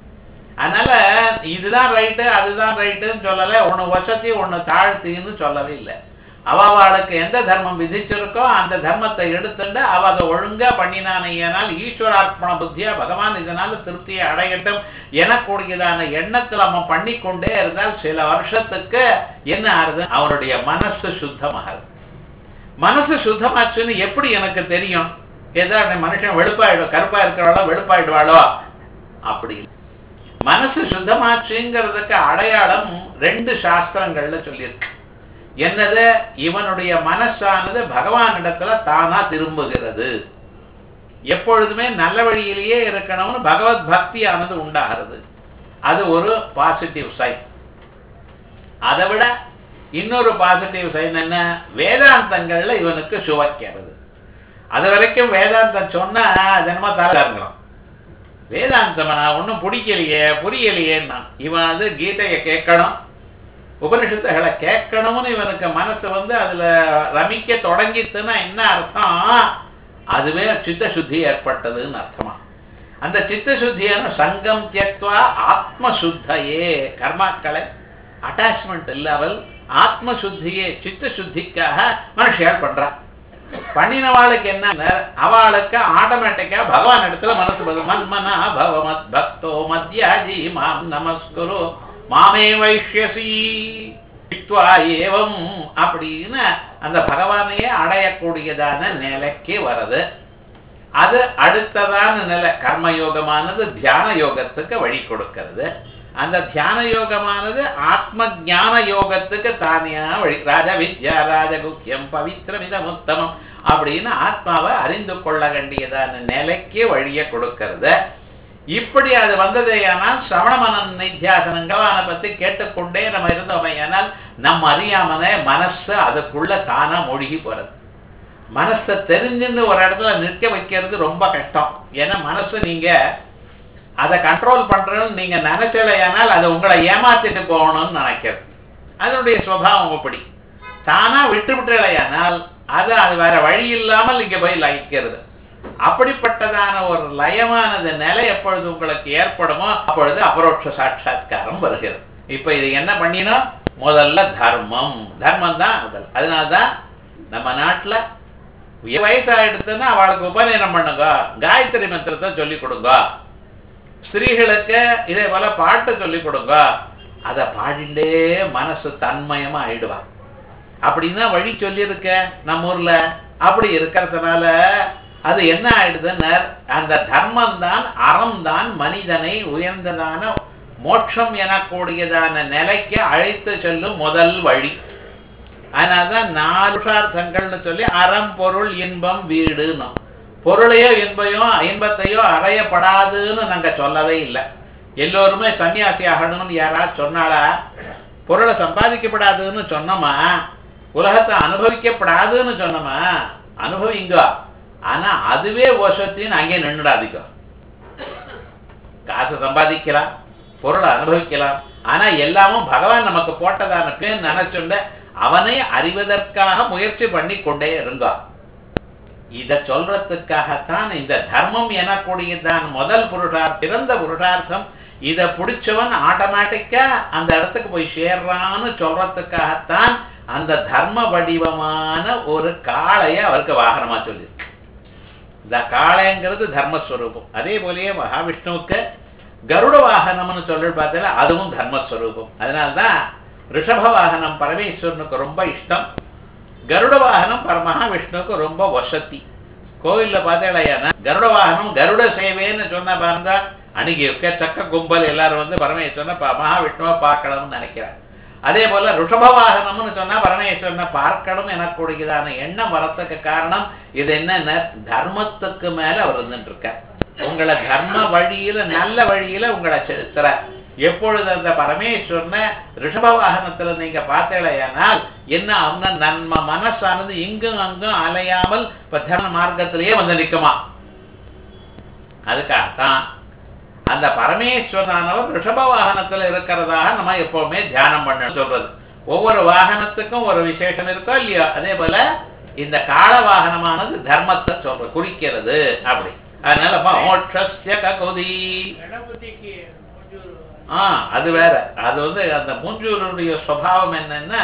அதனால இதுதான் ரைட்டு அதுதான் ரைட்டுன்னு சொல்லல ஒண்ணு வசதி ஒண்ணு தாழ்த்தின்னு சொல்லவே இல்லை அவளுக்கு எந்த தர்மம் விதிச்சிருக்கோ அந்த தர்மத்தை எடுத்துட்டு அவ அதை ஒழுங்கா பண்ணினானையானால் ஈஸ்வரார்ப்பண புத்தியா பகவான் இதனால திருப்தியை அடையட்டும் எனக்கூடியதான எண்ணத்துல அவன் பண்ணிக்கொண்டே இருந்தால் சில வருஷத்துக்கு என்ன ஆறுது அவனுடைய மனசு சுத்தமாகுது மனசு சுத்தமாச்சுன்னு எப்படி எனக்கு தெரியும் ஏதாவது மனுஷன் வெளுப்பாயிடும் கருப்பா இருக்கிறவாளோ வெளுப்பாயிடுவாளோ அப்படி இல்லை. மனசு சுத்தமாச்சுங்கிறதுக்கு அடையாளம் ரெண்டு சாஸ்திரங்கள்ல சொல்லியிருக்கு என்னது இவனுடைய மனசானது பகவானிடத்துல தானா திரும்புகிறது எப்பொழுதுமே நல்ல வழியிலேயே இருக்கணும்னு பகவத் பக்தியானது உண்டாகிறது அது ஒரு பாசிட்டிவ் சைன் அதை விட இன்னொரு பாசிட்டிவ் சைன் என்ன வேதாந்தங்கள்ல இவனுக்கு சுவைக்கிறது அது வரைக்கும் வேதாந்தம் சொன்னா அது என்னமோ தரங்கிறோம் வேதாந்தம் நான் ஒன்றும் பிடிக்கலையே புரியலையேன்னா இவன் அது கீதையை கேட்கணும் உபனிஷத்துகளை கேட்கணும்னு இவனுக்கு மனசு வந்து அதுல ரமிக்க தொடங்கித்துன்னா என்ன அர்த்தம் அதுவே சித்த சுத்தி ஏற்பட்டதுன்னு அர்த்தமா அந்த சித்த சுத்தியான சங்கம் தியக்துவா ஆத்ம சுத்தையே கர்மாக்களை அட்டாச்மெண்ட் இல்லாமல் ஆத்ம சுத்தியே சித்த சுத்திக்காக மனுஷியால் பண்றான் பண்ணினவாளுக்கு என்ன அவளுக்கு ஆட்டோமேட்டிக்கா பகவான் இடத்துல மனசு பதில் மன்மனா பவ மத் பக்தோ மத்யாஜி மாம் நமஸ்குரு மாமே வைஷ்யசி வித்வா ஏவம் அப்படின்னு அந்த பகவானையே அடையக்கூடியதான நிலைக்கு வருது அது அடுத்ததான நிலை கர்மயோகமானது தியான யோகத்துக்கு வழி கொடுக்கிறது அந்த தியான யோகமானது ஆத்ம ஞான யோகத்துக்கு தானியா வழி ராஜ வித்யா ராஜகுக்கியம் பவித்திரமிதம் உத்தமம் அப்படின்னு ஆத்மாவை அறிந்து கொள்ள வேண்டியதான நிலைக்கு வழியை கொடுக்கிறது இப்படி அது வந்ததேயானால் சிரவணமனன் நித்தியாசனங்கள் அதை பத்தி கேட்டுக்கொண்டே நம்ம இருந்தோமையானால் நம்ம அறியாமலே மனசு அதுக்குள்ள தானா மூழ்கி போறது மனசை தெரிஞ்சுன்னு ஒரு இடத்துல நிற்க வைக்கிறது ரொம்ப கஷ்டம் ஏன்னா மனசு நீங்க அதை கண்ட்ரோல் பண்றேன்னு நீங்க நினைச்சலையானால் அது உங்களை ஏமாத்திட்டு போகணும்னு நினைக்கிறது அதனுடைய சுவாவம் அப்படி தானா விட்டு விட்டுலையானால் அது அது வேற வழி இல்லாமல் இங்க போய் லயிக்கிறது அப்படிப்பட்டதான ஒரு லயமானது நிலை எப்பொழுது உங்களுக்கு ஏற்படுமோ அப்பொழுது அபரோட்ச சாட்சா்காரம் வருகிறது இப்ப இது என்ன பண்ணினோம் முதல்ல தர்மம் தர்மம் தான் முதல் அதனாலதான் நம்ம நாட்டுல வயசாயிடுத்துன்னா அவளுக்கு உபநயனம் பண்ணுங்க காயத்ரி மந்திரத்தை சொல்லி கொடுங்க ஸ்திரீகளுக்கு இதே போல பாட்டு சொல்லி கொடுங்க அதை பாடிண்டே மனசு தன்மயமா ஆயிடுவா அப்படின்னு வழி சொல்லியிருக்க நம்ம ஊர்ல அப்படி இருக்கிறதுனால அது என்ன ஆயிடுதுன்னு அந்த தர்மம் தான் அறம் தான் மனிதனை உயர்ந்ததான மோட்சம் எனக்கூடியதான நிலைக்கு அழைத்து செல்லும் முதல் வழி அதனால்தான் நாலு புருஷார்த்தங்கள்னு சொல்லி அறம் பொருள் இன்பம் வீடுன்னு பொருளையோ இன்பையோ இன்பத்தையோ அறையப்படாதுன்னு நாங்க சொல்லவே இல்லை எல்லோருமே சன்னியாசி ஆகணும்னு யாராவது சொன்னாளா பொருளை சம்பாதிக்கப்படாதுன்னு சொன்னோமா உலகத்தை அனுபவிக்கப்படாதுன்னு சொன்னோமா அனுபவிங்க ஆனா அதுவே வசத்தின்னு அங்கே நின்றுடாதீங்க காசு சம்பாதிக்கலாம் பொருளை அனுபவிக்கலாம் ஆனா எல்லாமும் பகவான் நமக்கு போட்டதான பேர் நினைச்சுண்ட அவனை அறிவதற்காக முயற்சி பண்ணி கொண்டே இருங்க இத சொல்றதுக்காகத்தான் இந்த தர்மம் எனக்கூடியதான் முதல் புருஷார் பிறந்த புருஷார்த்தம் இத பிடிச்சவன் ஆட்டோமேட்டிக்கா அந்த இடத்துக்கு போய் சேர்றான்னு சொல்றதுக்காகத்தான் அந்த தர்ம வடிவமான ஒரு காளைய அவருக்கு வாகனமா சொல்லியிருக்கு இந்த காளைங்கிறது தர்மஸ்வரூபம் அதே போலயே மகாவிஷ்ணுவுக்கு கருட வாகனம்னு சொல்லி பார்த்தா அதுவும் தர்மஸ்வரூபம் அதனால்தான் ரிஷப வாகனம் பரமேஸ்வரனுக்கு ரொம்ப இஷ்டம் கருட வாகனம் பர மகாவிஷ்ணுவுக்கு ரொம்ப வசதி கோவில்ல பார்த்தேன்னா கருட வாகனம் கருட சேவைன்னு சொன்ன பாருங்க அணுகி சக்க கும்பல் எல்லாரும் வந்து பரமேஸ்வரனை ப- மகாவிஷ்ணுவை பார்க்கணும்னு நினைக்கிறார் அதே போல ரிஷப வாகனம்னு சொன்னா பரமேஸ்வரனை பார்க்கணும் எனக்கூடியதான எண்ணம் வரத்துக்கு காரணம் இது என்னன்னா தர்மத்துக்கு மேல அவர் இருந்துட்டு இருக்கார் உங்களை தர்ம வழியில நல்ல வழியில உங்களை செலுத்துறார் எப்பொழுது அந்த பரமேஸ்வரனை ரிஷப வாகனத்துல நீங்க பார்த்தீங்களேயானால் என்ன ஆகும்னா நன்ம மனசானது இங்கும் அங்கும் அலையாமல் இப்ப தர்ம மார்க்கத்திலேயே வந்து நிக்குமா அதுக்காகத்தான் அந்த பரமேஸ்வரனானவர் ரிஷப வாகனத்துல இருக்கிறதாக நம்ம எப்பவுமே தியானம் பண்ணணும் சொல்றது ஒவ்வொரு வாகனத்துக்கும் ஒரு விசேஷம் இருக்கோ இல்லையோ அதே போல இந்த கால வாகனமானது தர்மத்தை சொல்ற குறிக்கிறது அப்படி அதனால மோட்சஸ்ய ககுதி கணபதிக்கு மூஞ்சூர் ஆ அது வேற அது வந்து அந்த மூஞ்சூருடைய சுவாவம் என்னன்னா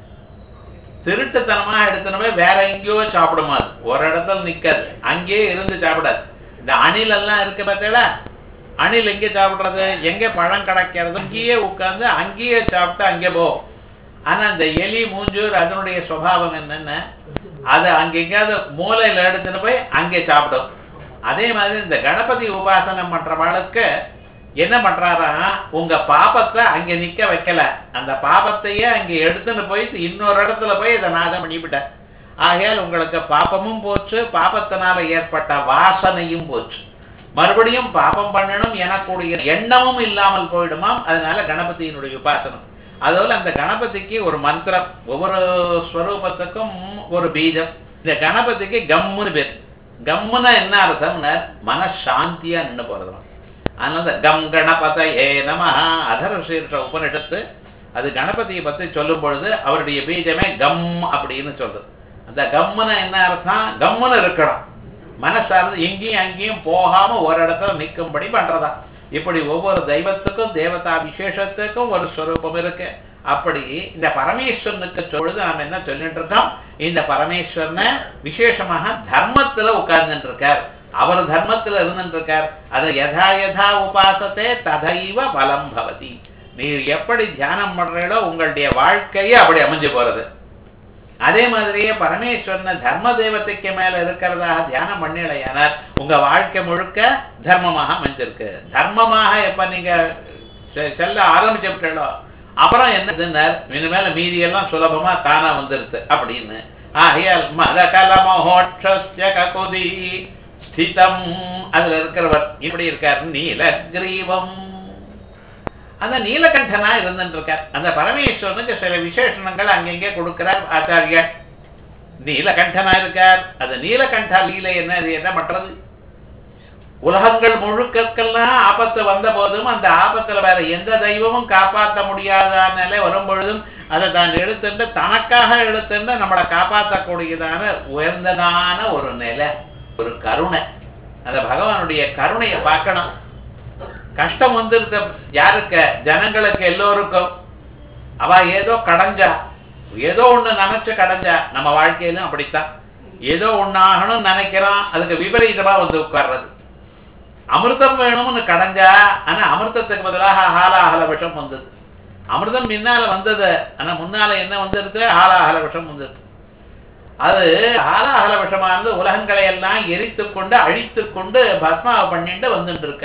திருட்டுத்தனமா எடுத்துனவே வேற எங்கேயோ சாப்பிடுமா அது ஒரு இடத்துல நிக்காது அங்கேயே இருந்து சாப்பிடாது இந்த அணில் எல்லாம் இருக்கு பார்த்தீங்களா அணில் எங்கே சாப்பிடுறது எங்க பழம் கிடைக்கிறது அங்கேயே உட்கார்ந்து அங்கேயே சாப்பிட்டு அங்கே போ ஆனா இந்த எலி மூஞ்சூர் அதனுடைய சுபாவம் என்னன்னா அது அங்க எங்கேயாவது மூலையில எடுத்துட்டு போய் அங்கே சாப்பிடும் அதே மாதிரி இந்த கணபதி உபாசனம் பண்றவளுக்கு என்ன பண்றாரா உங்க பாபத்தை அங்க நிக்க வைக்கல அந்த பாபத்தையே அங்க எடுத்துன்னு போய் இன்னொரு இடத்துல போய் இதை நாசம் பண்ணிவிட்டார் ஆகையால் உங்களுக்கு பாபமும் போச்சு பாபத்தினால ஏற்பட்ட வாசனையும் போச்சு மறுபடியும் பாபம் பண்ணணும் எனக்கூடிய எண்ணமும் இல்லாமல் போயிடுமாம் அதனால கணபதியினுடைய உபாசனம் அதோல அந்த கணபதிக்கு ஒரு மந்திரம் ஒவ்வொரு ஸ்வரூபத்துக்கும் ஒரு பீஜம் இந்த கணபதிக்கு கம்முன்னு பேர் கம்முன்னா என்ன அர்த்தம்னா மனசாந்தியா நின்று போறதுமா அதனால இந்த கம் கணபத ஏ நம அதர்ஷீர்ஷ உபனிஷத்து அது கணபதியை பத்தி சொல்லும் பொழுது அவருடைய பீஜமே கம் அப்படின்னு சொல்றது அந்த கம்முன என்ன அர்த்தம் கம்முன்னு இருக்கணும் மனசார்ந்து எங்கேயும் அங்கேயும் போகாம ஒரு இடத்துல நிற்கும்படி பண்றதா இப்படி ஒவ்வொரு தெய்வத்துக்கும் தேவதா விசேஷத்துக்கும் ஒரு ஸ்வரூபம் இருக்கு அப்படி இந்த பரமேஸ்வரனுக்கு சொல்லுது நாம என்ன சொல்லிட்டு இருக்கோம் இந்த பரமேஸ்வரனை விசேஷமாக தர்மத்துல உட்கார்ந்துட்டு இருக்கார் அவர் தர்மத்துல இருந்துட்டு இருக்கார் அதை யதா யதா உபாசத்தே ததைவ பலம் பவதி நீர் எப்படி தியானம் பண்றீங்களோ உங்களுடைய வாழ்க்கையே அப்படி அமைஞ்சு போறது அதே மாதிரியே பரமேஸ்வரனை தர்ம தேவதைக்கு மேல இருக்கிறதாக தியானம் பண்ணலையானால் உங்க வாழ்க்கை முழுக்க தர்மமாக அமைஞ்சிருக்கு தர்மமாக எப்ப நீங்க செ- செல்ல ஆரம்பிச்சுட்டோ அப்புறம் என்ன இனிமேல மீதி எல்லாம் சுலபமா தானா வந்துருது அப்படின்னு ஆகையால் மத கலமோட்சஸ்ய ககுதி ஸ்திதம் அதுல இருக்கிறவர் இப்படி இருக்கார் நீலகிரீவம் அந்த நீலகண்டனா இருந்துட்டு இருக்கார் அந்த பரமேஸ்வரனுக்கு சில விசேஷணங்கள் அங்கங்கே கொடுக்கிறார் ஆச்சாரியர் நீலகண்டனா இருக்கார் அது நீலகண்டா லீலை என்ன அது என்ன பண்றது உலகங்கள் முழுக்கெல்லாம் ஆபத்து வந்த போதும் அந்த ஆபத்துல வேற எந்த தெய்வமும் காப்பாற்ற முடியாத நிலை வரும் பொழுதும் அதை தான் எடுத்துட்டு தனக்காக எடுத்துட்டு நம்மளை காப்பாற்றக்கூடியதான உயர்ந்ததான ஒரு நிலை ஒரு கருணை அந்த பகவானுடைய கருணையை பார்க்கணும் கஷ்டம் வந்துருது யாருக்கு ஜனங்களுக்கு எல்லோருக்கும் அவ ஏதோ கடைஞ்சா ஏதோ ஒண்ணு நினைச்சு கடைஞ்சா நம்ம வாழ்க்கையிலும் அப்படித்தான் ஏதோ ஒண்ணு ஆகணும்னு நினைக்கிறோம் அதுக்கு விபரீதமா வந்து உட்கார்றது அமிர்தம் வேணும்னு கடைஞ்சா ஆனா அமிர்தத்துக்கு பதிலாக ஹாலாஹல விஷம் வந்தது அமிர்தம் முன்னால வந்தது ஆனா முன்னால என்ன வந்திருக்கு ஹாலாஹல விஷம் வந்தது அது ஹாலாஹல விஷமானது உலகங்களை எல்லாம் எரித்து கொண்டு அழித்து கொண்டு பஸ்மாவை பண்ணிட்டு வந்துட்டு இருக்க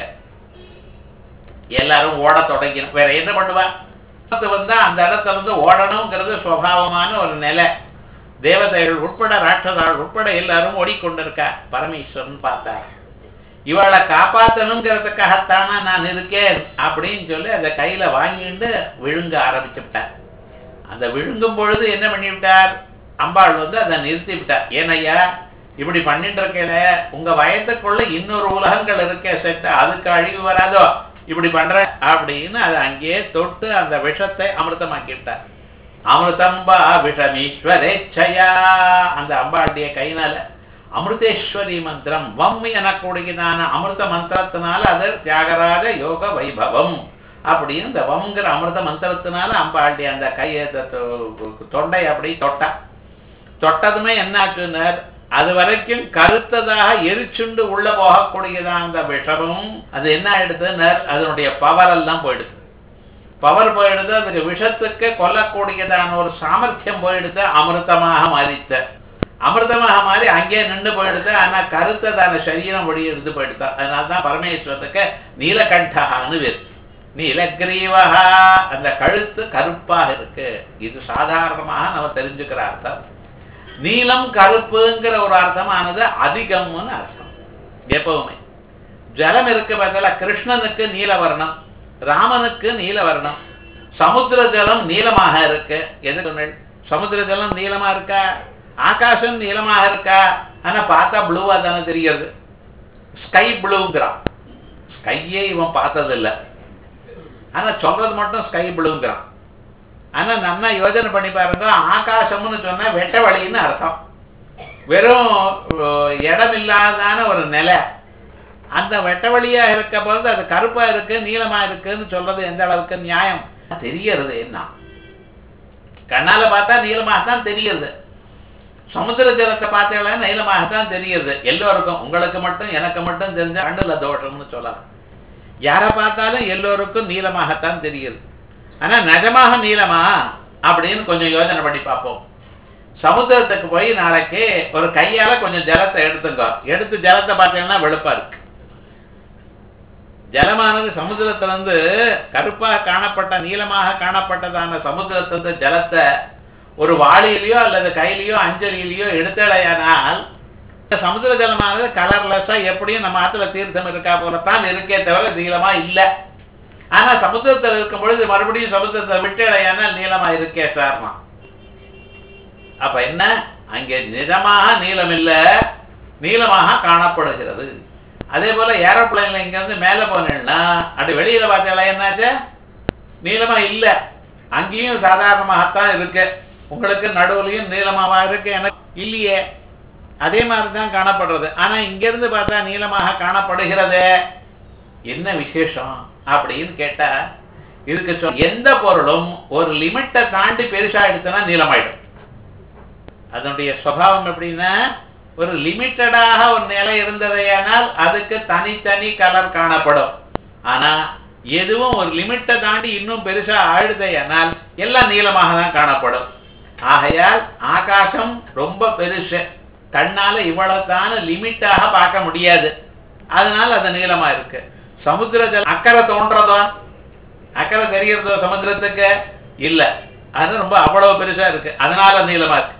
எல்லாரும் ஓட தொடங்கினோம் வேற என்ன பண்ணுவா அது வந்தா அந்த இடத்துல இருந்து ஓடணுங்கிறது சுவாவமான ஒரு நிலை தேவதைகள் உட்பட ராட்சதாள் உட்பட எல்லாரும் ஓடிக்கொண்டிருக்கா பரமேஸ்வரன் பார்த்தார் இவளை காப்பாற்றணுங்கிறதுக்காகத்தானா நான் இருக்கேன் அப்படின்னு சொல்லி அதை கையில வாங்கிட்டு விழுங்க ஆரம்பிச்சு விட்டார் அந்த விழுங்கும் பொழுது என்ன பண்ணி விட்டார் அம்பாள் வந்து அதை நிறுத்தி விட்டார் ஏனையா இப்படி பண்ணிட்டு இருக்கல உங்க வயத்துக்குள்ள இன்னொரு உலகங்கள் இருக்கே செட்டு அதுக்கு அழிவு வராதோ இப்படி பண்ற அப்படின்னு அதை அங்கேயே தொட்டு அந்த விஷத்தை அமிர்தமாக்கி விட்டார் அமிர்தம்பா விஷமீஸ்வரேச்சயா அந்த அம்பாளுடைய கைனால அமிர்தேஸ்வரி மந்திரம் வம் எனக்கூடியதான அமிர்த மந்திரத்தினால அது தியாகராஜ யோக வைபவம் அப்படின்னு இந்த வம்ங்கிற அமிர்த மந்திரத்தினால அம்பாளுடைய அந்த கையை த- தொ- தொண்டை அப்படி தொட்டா தொட்டதுமே என்ன ஆச்சுன்னார் அது வரைக்கும் கருத்ததாக எரிச்சுண்டு உள்ள போகக்கூடியதான் அந்த விஷமும் அது என்ன ஆயிடுதுன்னார் அதனுடைய பவர் எல்லாம் போயிடுது பவர் போயிடுது அதுக்கு விஷத்துக்கு கொல்லக்கூடியதான ஒரு சாமர்த்தியம் போயிடுது அமிர்தமாக மாறித்த அமிர்தமாக மாறி அங்கேயே நின்று போயிடுது ஆனா கருத்ததான சரீரம் வழி இருந்து போயிடுது அதனால்தான் பரமேஸ்வரத்துக்கு நீலகண்டகான்னு பேர் நீலகிரீவகா அந்த கழுத்து கருப்பாக இருக்கு இது சாதாரணமாக நம்ம தெரிஞ்சுக்கிற அர்த்தம் நீலம் கருப்புங்கிற ஒரு அர்த்தமானது அதிகம்னு அர்த்தம் எப்பவுமே ஜலம் இருக்கு பதிலா கிருஷ்ணனுக்கு நீலவர்ணம் ராமனுக்கு நீலவர்ணம் சமுத்திர ஜலம் நீலமாக இருக்கு எது சொன்னேன் சமுத்திர ஜலம் நீளமா இருக்கா ஆகாசம் நீளமாக இருக்கா ஆனா பார்த்தா ப்ளூவா தானே தெரிகிறது ஸ்கை ப்ளூங்கிறான் ஸ்கையே இவன் பார்த்ததில்லை ஆனா சொல்றது மட்டும் ஸ்கை ப்ளூங்கிறான் ஆனா நல்லா யோஜனை பண்ணி பாருங்க ஆகாசம்னு சொன்னா வெட்ட வழின்னு அர்த்தம் வெறும் அஹ், இடம் இல்லாதான ஒரு நிலை அந்த வெட்ட வழியா இருக்க பொழுது அது கருப்பா இருக்கு நீளமா இருக்குன்னு சொல்றது எந்த அளவுக்கு நியாயம் தெரியறது என்ன கண்ணால பார்த்தா நீளமாகத்தான் தெரியுது சமுத்திர ஜலத்தை பார்த்தீங்கன்னா நீளமாகத்தான் தெரியுது எல்லோருக்கும் உங்களுக்கு மட்டும் எனக்கு மட்டும் தெரிஞ்ச கண்ணுல தோஷம்னு சொல்லலாம் யாரை பார்த்தாலும் எல்லோருக்கும் நீளமாகத்தான் தெரியுது ஆனா நிஜமாக நீளமா அப்படின்னு கொஞ்சம் யோசனை பண்ணி பார்ப்போம் சமுத்திரத்துக்கு போய் நாளைக்கு ஒரு கையால கொஞ்சம் ஜலத்தை எடுத்துங்க எடுத்து ஜலத்தை பார்த்தீங்கன்னா வெளுப்பா இருக்கு ஜலமானது சமுத்திரத்திலிருந்து கருப்பாக காணப்பட்ட நீளமாக காணப்பட்டதான சமுத்திரத்திலிருந்து ஜலத்தை ஒரு வாளியிலையோ அல்லது கையிலையோ அஞ்சலியிலையோ எடுத்தடையானால் இந்த சமுத்திர ஜலமானது கலர்லெஸ்ஸா எப்படியும் நம்ம ஆத்துல தீர்த்தம் இருக்கா போலத்தான் இருக்கே தவிர நீளமா இல்ல ஆனா சமுத்திரத்தில் இருக்கும் பொழுது மறுபடியும் சமுத்திரத்தை விட்டடையானால் நீளமா இருக்கே சார்மா அப்ப என்ன அங்கே நிஜமாக நீளம் இல்ல நீளமாக காணப்படுகிறது அதே போல ஏரோப்ளைன்ல இங்க இருந்து மேல போனேன்னா அப்படி வெளியில பார்த்தா என்னாச்சு நீளமா இல்ல அங்கேயும் சாதாரணமாகத்தான் இருக்கு உங்களுக்கு நடுவுலயும் நீளமாவா இருக்கு எனக்கு இல்லையே அதே மாதிரி தான் காணப்படுறது ஆனா இங்க இருந்து பார்த்தா நீளமாக காணப்படுகிறதே என்ன விசேஷம் அப்படின்னு கேட்டா இதுக்கு சொல் எந்த பொருளும் ஒரு லிமிட்டை தாண்டி பெருசாயிடுச்சுன்னா நீளமாயிடும் அதனுடைய சுவாவம் எப்படின்னா ஒரு லிமிட்டடாக ஒரு நிலை இருந்ததையானால் அதுக்கு தனித்தனி கலர் காணப்படும் ஆனா எதுவும் ஒரு லிமிட்டை தாண்டி இன்னும் பெருசா ஆயிடுதையானால் எல்லாம் நீளமாக தான் காணப்படும் ஆகையால் ஆகாசம் ரொம்ப பெருசு கண்ணால இவ்வளவுதான லிமிட்டாக பார்க்க முடியாது அதனால அது நீளமா இருக்கு சமுத்திர ஜலம் அக்கறை தோன்றதோ அக்கறை தெரியறதோ சமுத்திரத்துக்கு இல்ல அது ரொம்ப அவ்வளவு பெருசா இருக்கு அதனால நீளமா இருக்கு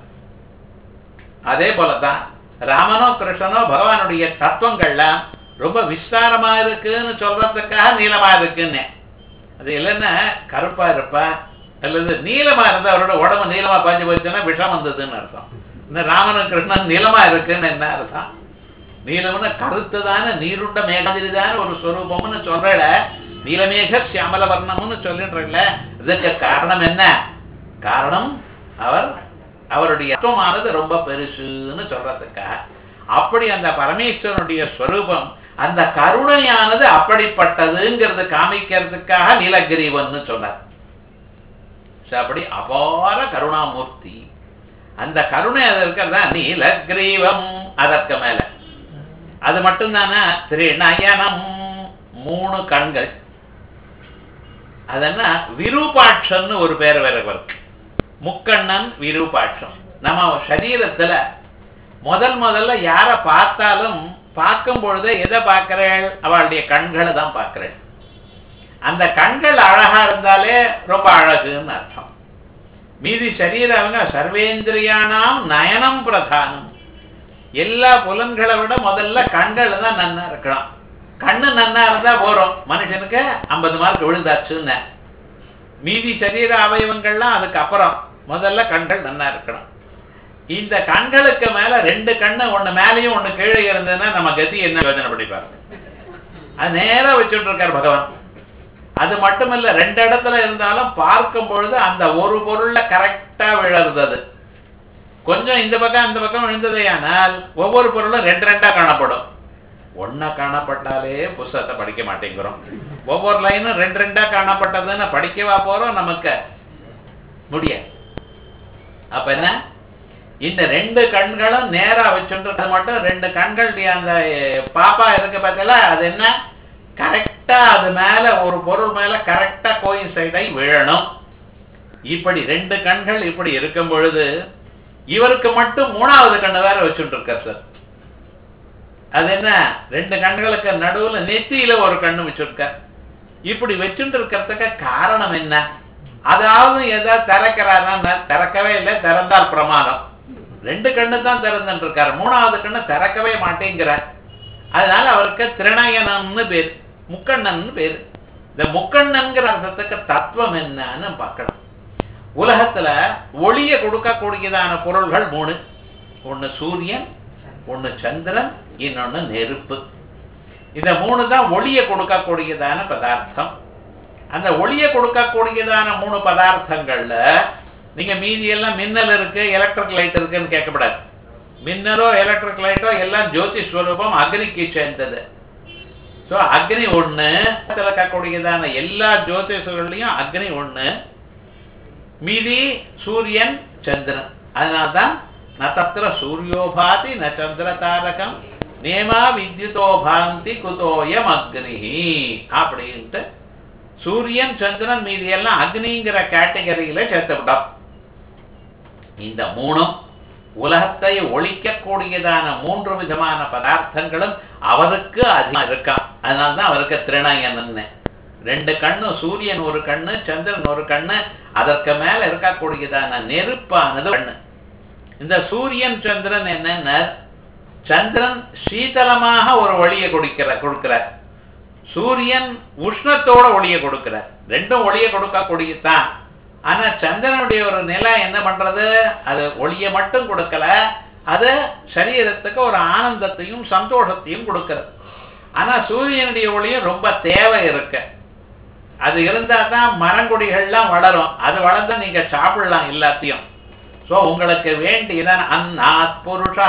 அதே போலதான் ராமனோ கிருஷ்ணனோ பகவானுடைய தத்துவங்கள்லாம் ரொம்ப விஸ்தாரமா இருக்குன்னு சொல்றதுக்காக நீளமா இருக்குன்னு அது இல்லைன்னா கருப்பா இருப்பா அல்லது நீளமா இருந்தா அவரோட உடம்பு நீளமா பாஞ்சு போச்சுன்னா விஷம் வந்ததுன்னு அர்த்தம் இந்த ராமனும் கிருஷ்ணன் நீளமா இருக்குன்னு என்ன அர்த்தம் நீலம்னு கருத்துதான நீருண்ட மேகதிரிதான ஒரு ஸ்வரூபம்னு சொல்றல நீலமேக சியாமல வர்ணம்னு சொல்லிடுறல இதுக்கு காரணம் என்ன காரணம் அவர் அவருடைய தத்துவமானது ரொம்ப பெருசுன்னு சொல்றதுக்காக அப்படி அந்த பரமேஸ்வரனுடைய ஸ்வரூபம் அந்த கருணையானது அப்படிப்பட்டதுங்கிறது காமிக்கிறதுக்காக நீலகிரீவன்னு சொன்னார் So, அப்படி அபார கருணாமூர்த்தி அந்த கருணை அது இருக்கிறதா நீலக்ரீவம் அதற்கு மேல அது மட்டும்தானே திரிநயனம் மூணு கண்கள் அதென்ன விரூபாட்சன்னு ஒரு பேர் வேற இருக்கு முக்கண்ணன் விரூபாட்சம் நம்ம சரீரத்துல முதல் முதல்ல யார பார்த்தாலும் பார்க்கும் பொழுது எதை பார்க்கிறேள் அவளுடைய கண்களை தான் பார்க்கிறேள் அந்த கண்கள் அழகா இருந்தாலே ரொம்ப அழகுன்னு அர்த்தம் மீதி சரீரவங்க சர்வேந்திரியானாம் நயனம் பிரதானம் எல்லா புலன்களை விட முதல்ல கண்கள் தான் நன்னா இருக்கணும் கண்ணு நன்னா இருந்தா போறோம் மனுஷனுக்கு ஐம்பது மார்க் விழுந்தாச்சுன்னு மீதி சரீர அவயவங்கள்லாம் அதுக்கு அப்புறம் முதல்ல கண்கள் நன்னா இருக்கணும் இந்த கண்களுக்கு மேல ரெண்டு கண்ணு ஒண்ணு மேலேயும் ஒண்ணு கீழே இருந்ததுன்னா நம்ம கதி என்ன யோஜனை பண்ணி பாருங்க அது நேரா வச்சுட்டு இருக்கார் பகவான் அது மட்டுமல்ல ரெண்டு இடத்துல இருந்தாலும் பார்க்கும் பொழுது அந்த ஒரு பொருள்ல கரெக்டா விழறது கொஞ்சம் இந்த பக்கம் அந்த பக்கம் விழுந்ததேயானால் ஒவ்வொரு பொருளும் ரெண்டு ரெண்டா காணப்படும் ஒன்னா காணப்பட்டாலே புஸ்தகத்தை படிக்க மாட்டேங்கிறோம் ஒவ்வொரு லைனும் ரெண்டு ரெண்டா காணப்பட்டதுன்னு படிக்கவா போறோம் நமக்கு முடியாது அப்ப என்ன இந்த ரெண்டு கண்களும் நேரா வச்சுன்றது மட்டும் ரெண்டு கண்கள் அந்த பாப்பா இருக்கு பார்த்தல அது என்ன கரெக்டா அது மேல ஒரு பொருள் மேல கரெக்டா கோயின் சைடை விழணும் இப்படி ரெண்டு கண்கள் இப்படி இருக்கும் பொழுது இவருக்கு மட்டும் மூணாவது கண்ணு வேற வச்சுட்டு இருக்கார் சார் அது என்ன ரெண்டு கண்களுக்கு நடுவுல நெத்தியில ஒரு கண்ணு வச்சிருக்கார் இப்படி வச்சுட்டு இருக்கிறதுக்கு காரணம் என்ன அதாவது எதாவது திறக்கிறாருன்னா திறக்கவே இல்லை திறந்தால் பிரமாதம் ரெண்டு கண்ணு தான் திறந்துட்டு இருக்காரு மூணாவது கண்ணு திறக்கவே மாட்டேங்கிறார் அதனால அவருக்கு திருநயனம்னு பேர் முக்கண்ணன்னு பேர் இந்த முக்கண்ணன்கிற அர்த்தத்துக்கு தத்துவம் என்னன்னு பார்க்கணும் உலகத்துல ஒளிய கொடுக்கக்கூடியதான பொருள்கள் மூணு ஒண்ணு சூரியன் ஒண்ணு சந்திரன் இன்னொன்னு நெருப்பு இந்த மூணு தான் ஒளிய கொடுக்கக்கூடியதான பதார்த்தம் அந்த ஒளிய கொடுக்கக்கூடியதான மூணு பதார்த்தங்கள்ல நீங்க மீதி எல்லாம் மின்னல் இருக்கு எலக்ட்ரிக் லைட் இருக்குன்னு கேட்கப்படாது மின்னலோ எலக்ட்ரிக் லைட்டோ எல்லாம் ஜோதி ஸ்வரூபம் அக்னிக்கு சேர்ந்தது ஸோ அக்னி ஒண்ணு இருக்கக்கூடியதான எல்லா ஜோதிஷங்கள்லையும் அக்னி ஒண்ணு மீதி சூரியன் சந்திரன் அதனால்தான் ந தத்திர சூரியோபாதி ந சந்திர தாரகம் நேமா வித்யுதோ பாந்தி குதோயம் அக்னிஹி அப்படின்ட்டு சூரியன் சந்திரன் மீதி எல்லாம் அக்னிங்கிற கேட்டகரியில சேர்த்து விட்டோம் இந்த மூணும் உலகத்தை ஒழிக்கக்கூடியதான மூன்று விதமான பதார்த்தங்களும் அவருக்கு அதிகம் இருக்கான் அதனால்தான் அவருக்கு திருநயனன்னு ரெண்டு கண்ணு சூரியன் ஒரு கண்ணு சந்திரன் ஒரு கண்ணு அதற்கு மேல இருக்கக்கூடியதான நெருப்பானது கண்ணு இந்த சூரியன் சந்திரன் என்னென்ன சந்திரன் சீதளமாக ஒரு ஒளியை கொடுக்கிற கொடுக்கிறார் சூரியன் உஷ்ணத்தோட ஒளியை கொடுக்கிறார் ரெண்டும் ஒளியை கொடுக்கக்கூடியதான் ஆனா சந்திரனுடைய ஒரு நிலை என்ன பண்றது அது ஒளியை மட்டும் கொடுக்கல அது சரீரத்துக்கு ஒரு ஆனந்தத்தையும் சந்தோஷத்தையும் கொடுக்கிறது ஆனா சூரியனுடைய ஒளியும் ரொம்ப தேவை இருக்கு அது இருந்தா தான் மரங்கொடிகள்லாம் வளரும் அது வளர்ந்தா நீங்க சாப்பிடலாம் எல்லாத்தையும் சோ உங்களுக்கு வேண்டியதான் அன்னாத் புருஷா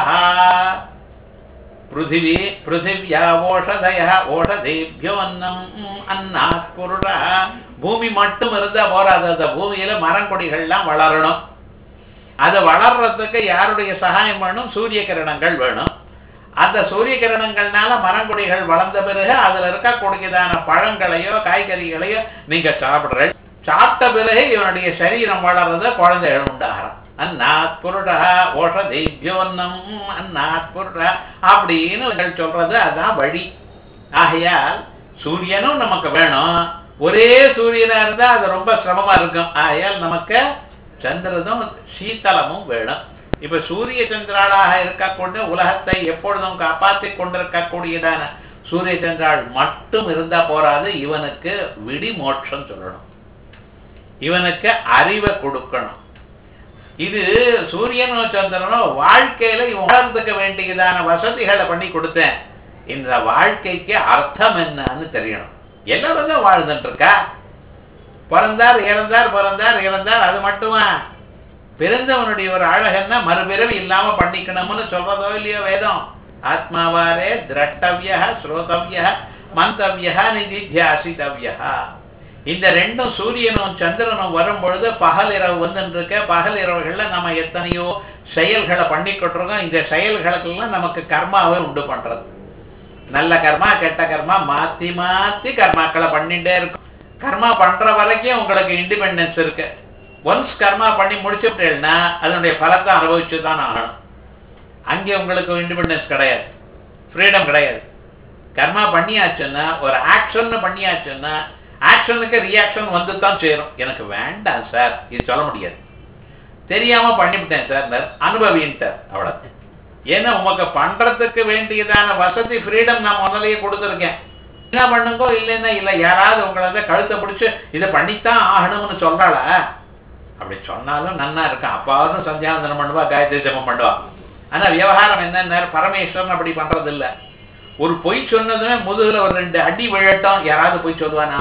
பிருத்திவி பிருத்திவியா ஓஷதய ஓஷதேபியோ அன்னம் அன்னாத் புருஷா பூமி மட்டும் இருந்தா போறாது அந்த பூமியில மரங்கொடிகள்லாம் வளரணும் அது வளர்றதுக்கு யாருடைய சகாயம் வேணும் சூரிய கிரணங்கள் வேணும் அந்த சூரிய கிரணங்கள்னால மரங்கொடிகள் வளர்ந்த பிறகு அதுல இருக்கக்கூடியதான பழங்களையோ காய்கறிகளையோ நீங்க சாப்பிடுற சாப்பிட்ட பிறகு இவனுடைய சரீரம் வளர்றது குழந்தைகள் உண்டாகிறான் அந்நாத் புருடா ஓஷதேபியோன்னம் அந்நாத் புருடா அப்படின்னு இவர்கள் சொல்றது அதான் வழி ஆகையால் சூரியனும் நமக்கு வேணும் ஒரே சூரியனா இருந்தா அது ரொம்ப சிரமமா இருக்கும் ஆகையால் நமக்கு சந்திரனும் சீத்தளமும் வேணும் இப்ப சூரிய சந்திராளாக இருக்கக்கூடிய உலகத்தை எப்பொழுதும் காப்பாற்றி கொண்டிருக்கக்கூடியதான சூரிய சந்திராள் மட்டும் இருந்தா போராது இவனுக்கு விடி மோட்சம் சொல்லணும் இவனுக்கு அறிவை கொடுக்கணும் இது சூரியனோ சந்திரனோ வாழ்க்கையில இவன் உணர்ந்துக்க வேண்டியதான வசதிகளை பண்ணி கொடுத்தேன் இந்த வாழ்க்கைக்கு அர்த்தம் என்னன்னு தெரியணும் எல்லாரும் தான் வாழ்ந்துட்டு இருக்கா பிறந்தார் இறந்தார் பிறந்தார் இறந்தார் அது மட்டுமா பிறந்தவனுடைய ஒரு அழகன்னா மறுபிறவி இல்லாம பண்ணிக்கணும்னு சொல்றதோ இல்லையோ வேதம் ஆத்மாவாரே திரட்டவிய ஸ்ரோதவிய மந்தவிய நிதித்தியாசிதவிய இந்த ரெண்டும் சூரியனும் சந்திரனும் வரும் பொழுது பகல் இரவு வந்துட்டு இருக்க பகல் இரவுகள்ல நம்ம எத்தனையோ செயல்களை பண்ணிக்கிட்டு இருக்கோம் இந்த செயல்களுக்கெல்லாம் நமக்கு கர்மாவை உண்டு பண்றது நல்ல கர்மா கெட்ட கர்மா மாத்தி மாத்தி கர்மாக்களை பண்ணிட்டே இருக்கும் கர்மா பண்ற வரைக்கும் உங்களுக்கு இண்டிபெண்டன்ஸ் இருக்கு ஒன்ஸ் கர்மா பண்ணி முடிச்சுட்டேன்னா அதனுடைய பலத்தை அனுபவிச்சு தான் ஆகணும் அங்கே உங்களுக்கு இண்டிபெண்டன்ஸ் கிடையாது ஃப்ரீடம் கிடையாது கர்மா பண்ணியாச்சுன்னா ஒரு ஆக்ஷன் பண்ணியாச்சுன்னா ஆக்ஷனுக்கு ரியாக்ஷன் வந்து தான் சேரும் எனக்கு வேண்டாம் சார் இது சொல்ல முடியாது தெரியாம பண்ணிவிட்டேன் சார் அனுபவின்ட்டார் அவ்வளவு ஏன்னா உமக்கு பண்றதுக்கு வேண்டியதான வசதி ஃப்ரீடம் நான் முதலையே கொடுத்துருக்கேன் என்ன பண்ணுங்கோ இல்லைன்னா இல்லை யாராவது உங்களை வந்து கழுத்தை பிடிச்சு இதை பண்ணித்தான் ஆகணும்னு சொல்றாளா அப்படி சொன்னாலும் நன்னா இருக்கும் அப்பாவது சந்தியாவந்தனம் பண்ணுவா காயத்ரி ஜபம் பண்ணுவா ஆனா விவகாரம் என்னன்னா பரமேஸ்வரன் அப்படி பண்றது இல்ல ஒரு பொய் சொன்னதுமே முதுகுல ஒரு ரெண்டு அடி விழட்டும் யாராவது பொய் சொல்லுவானா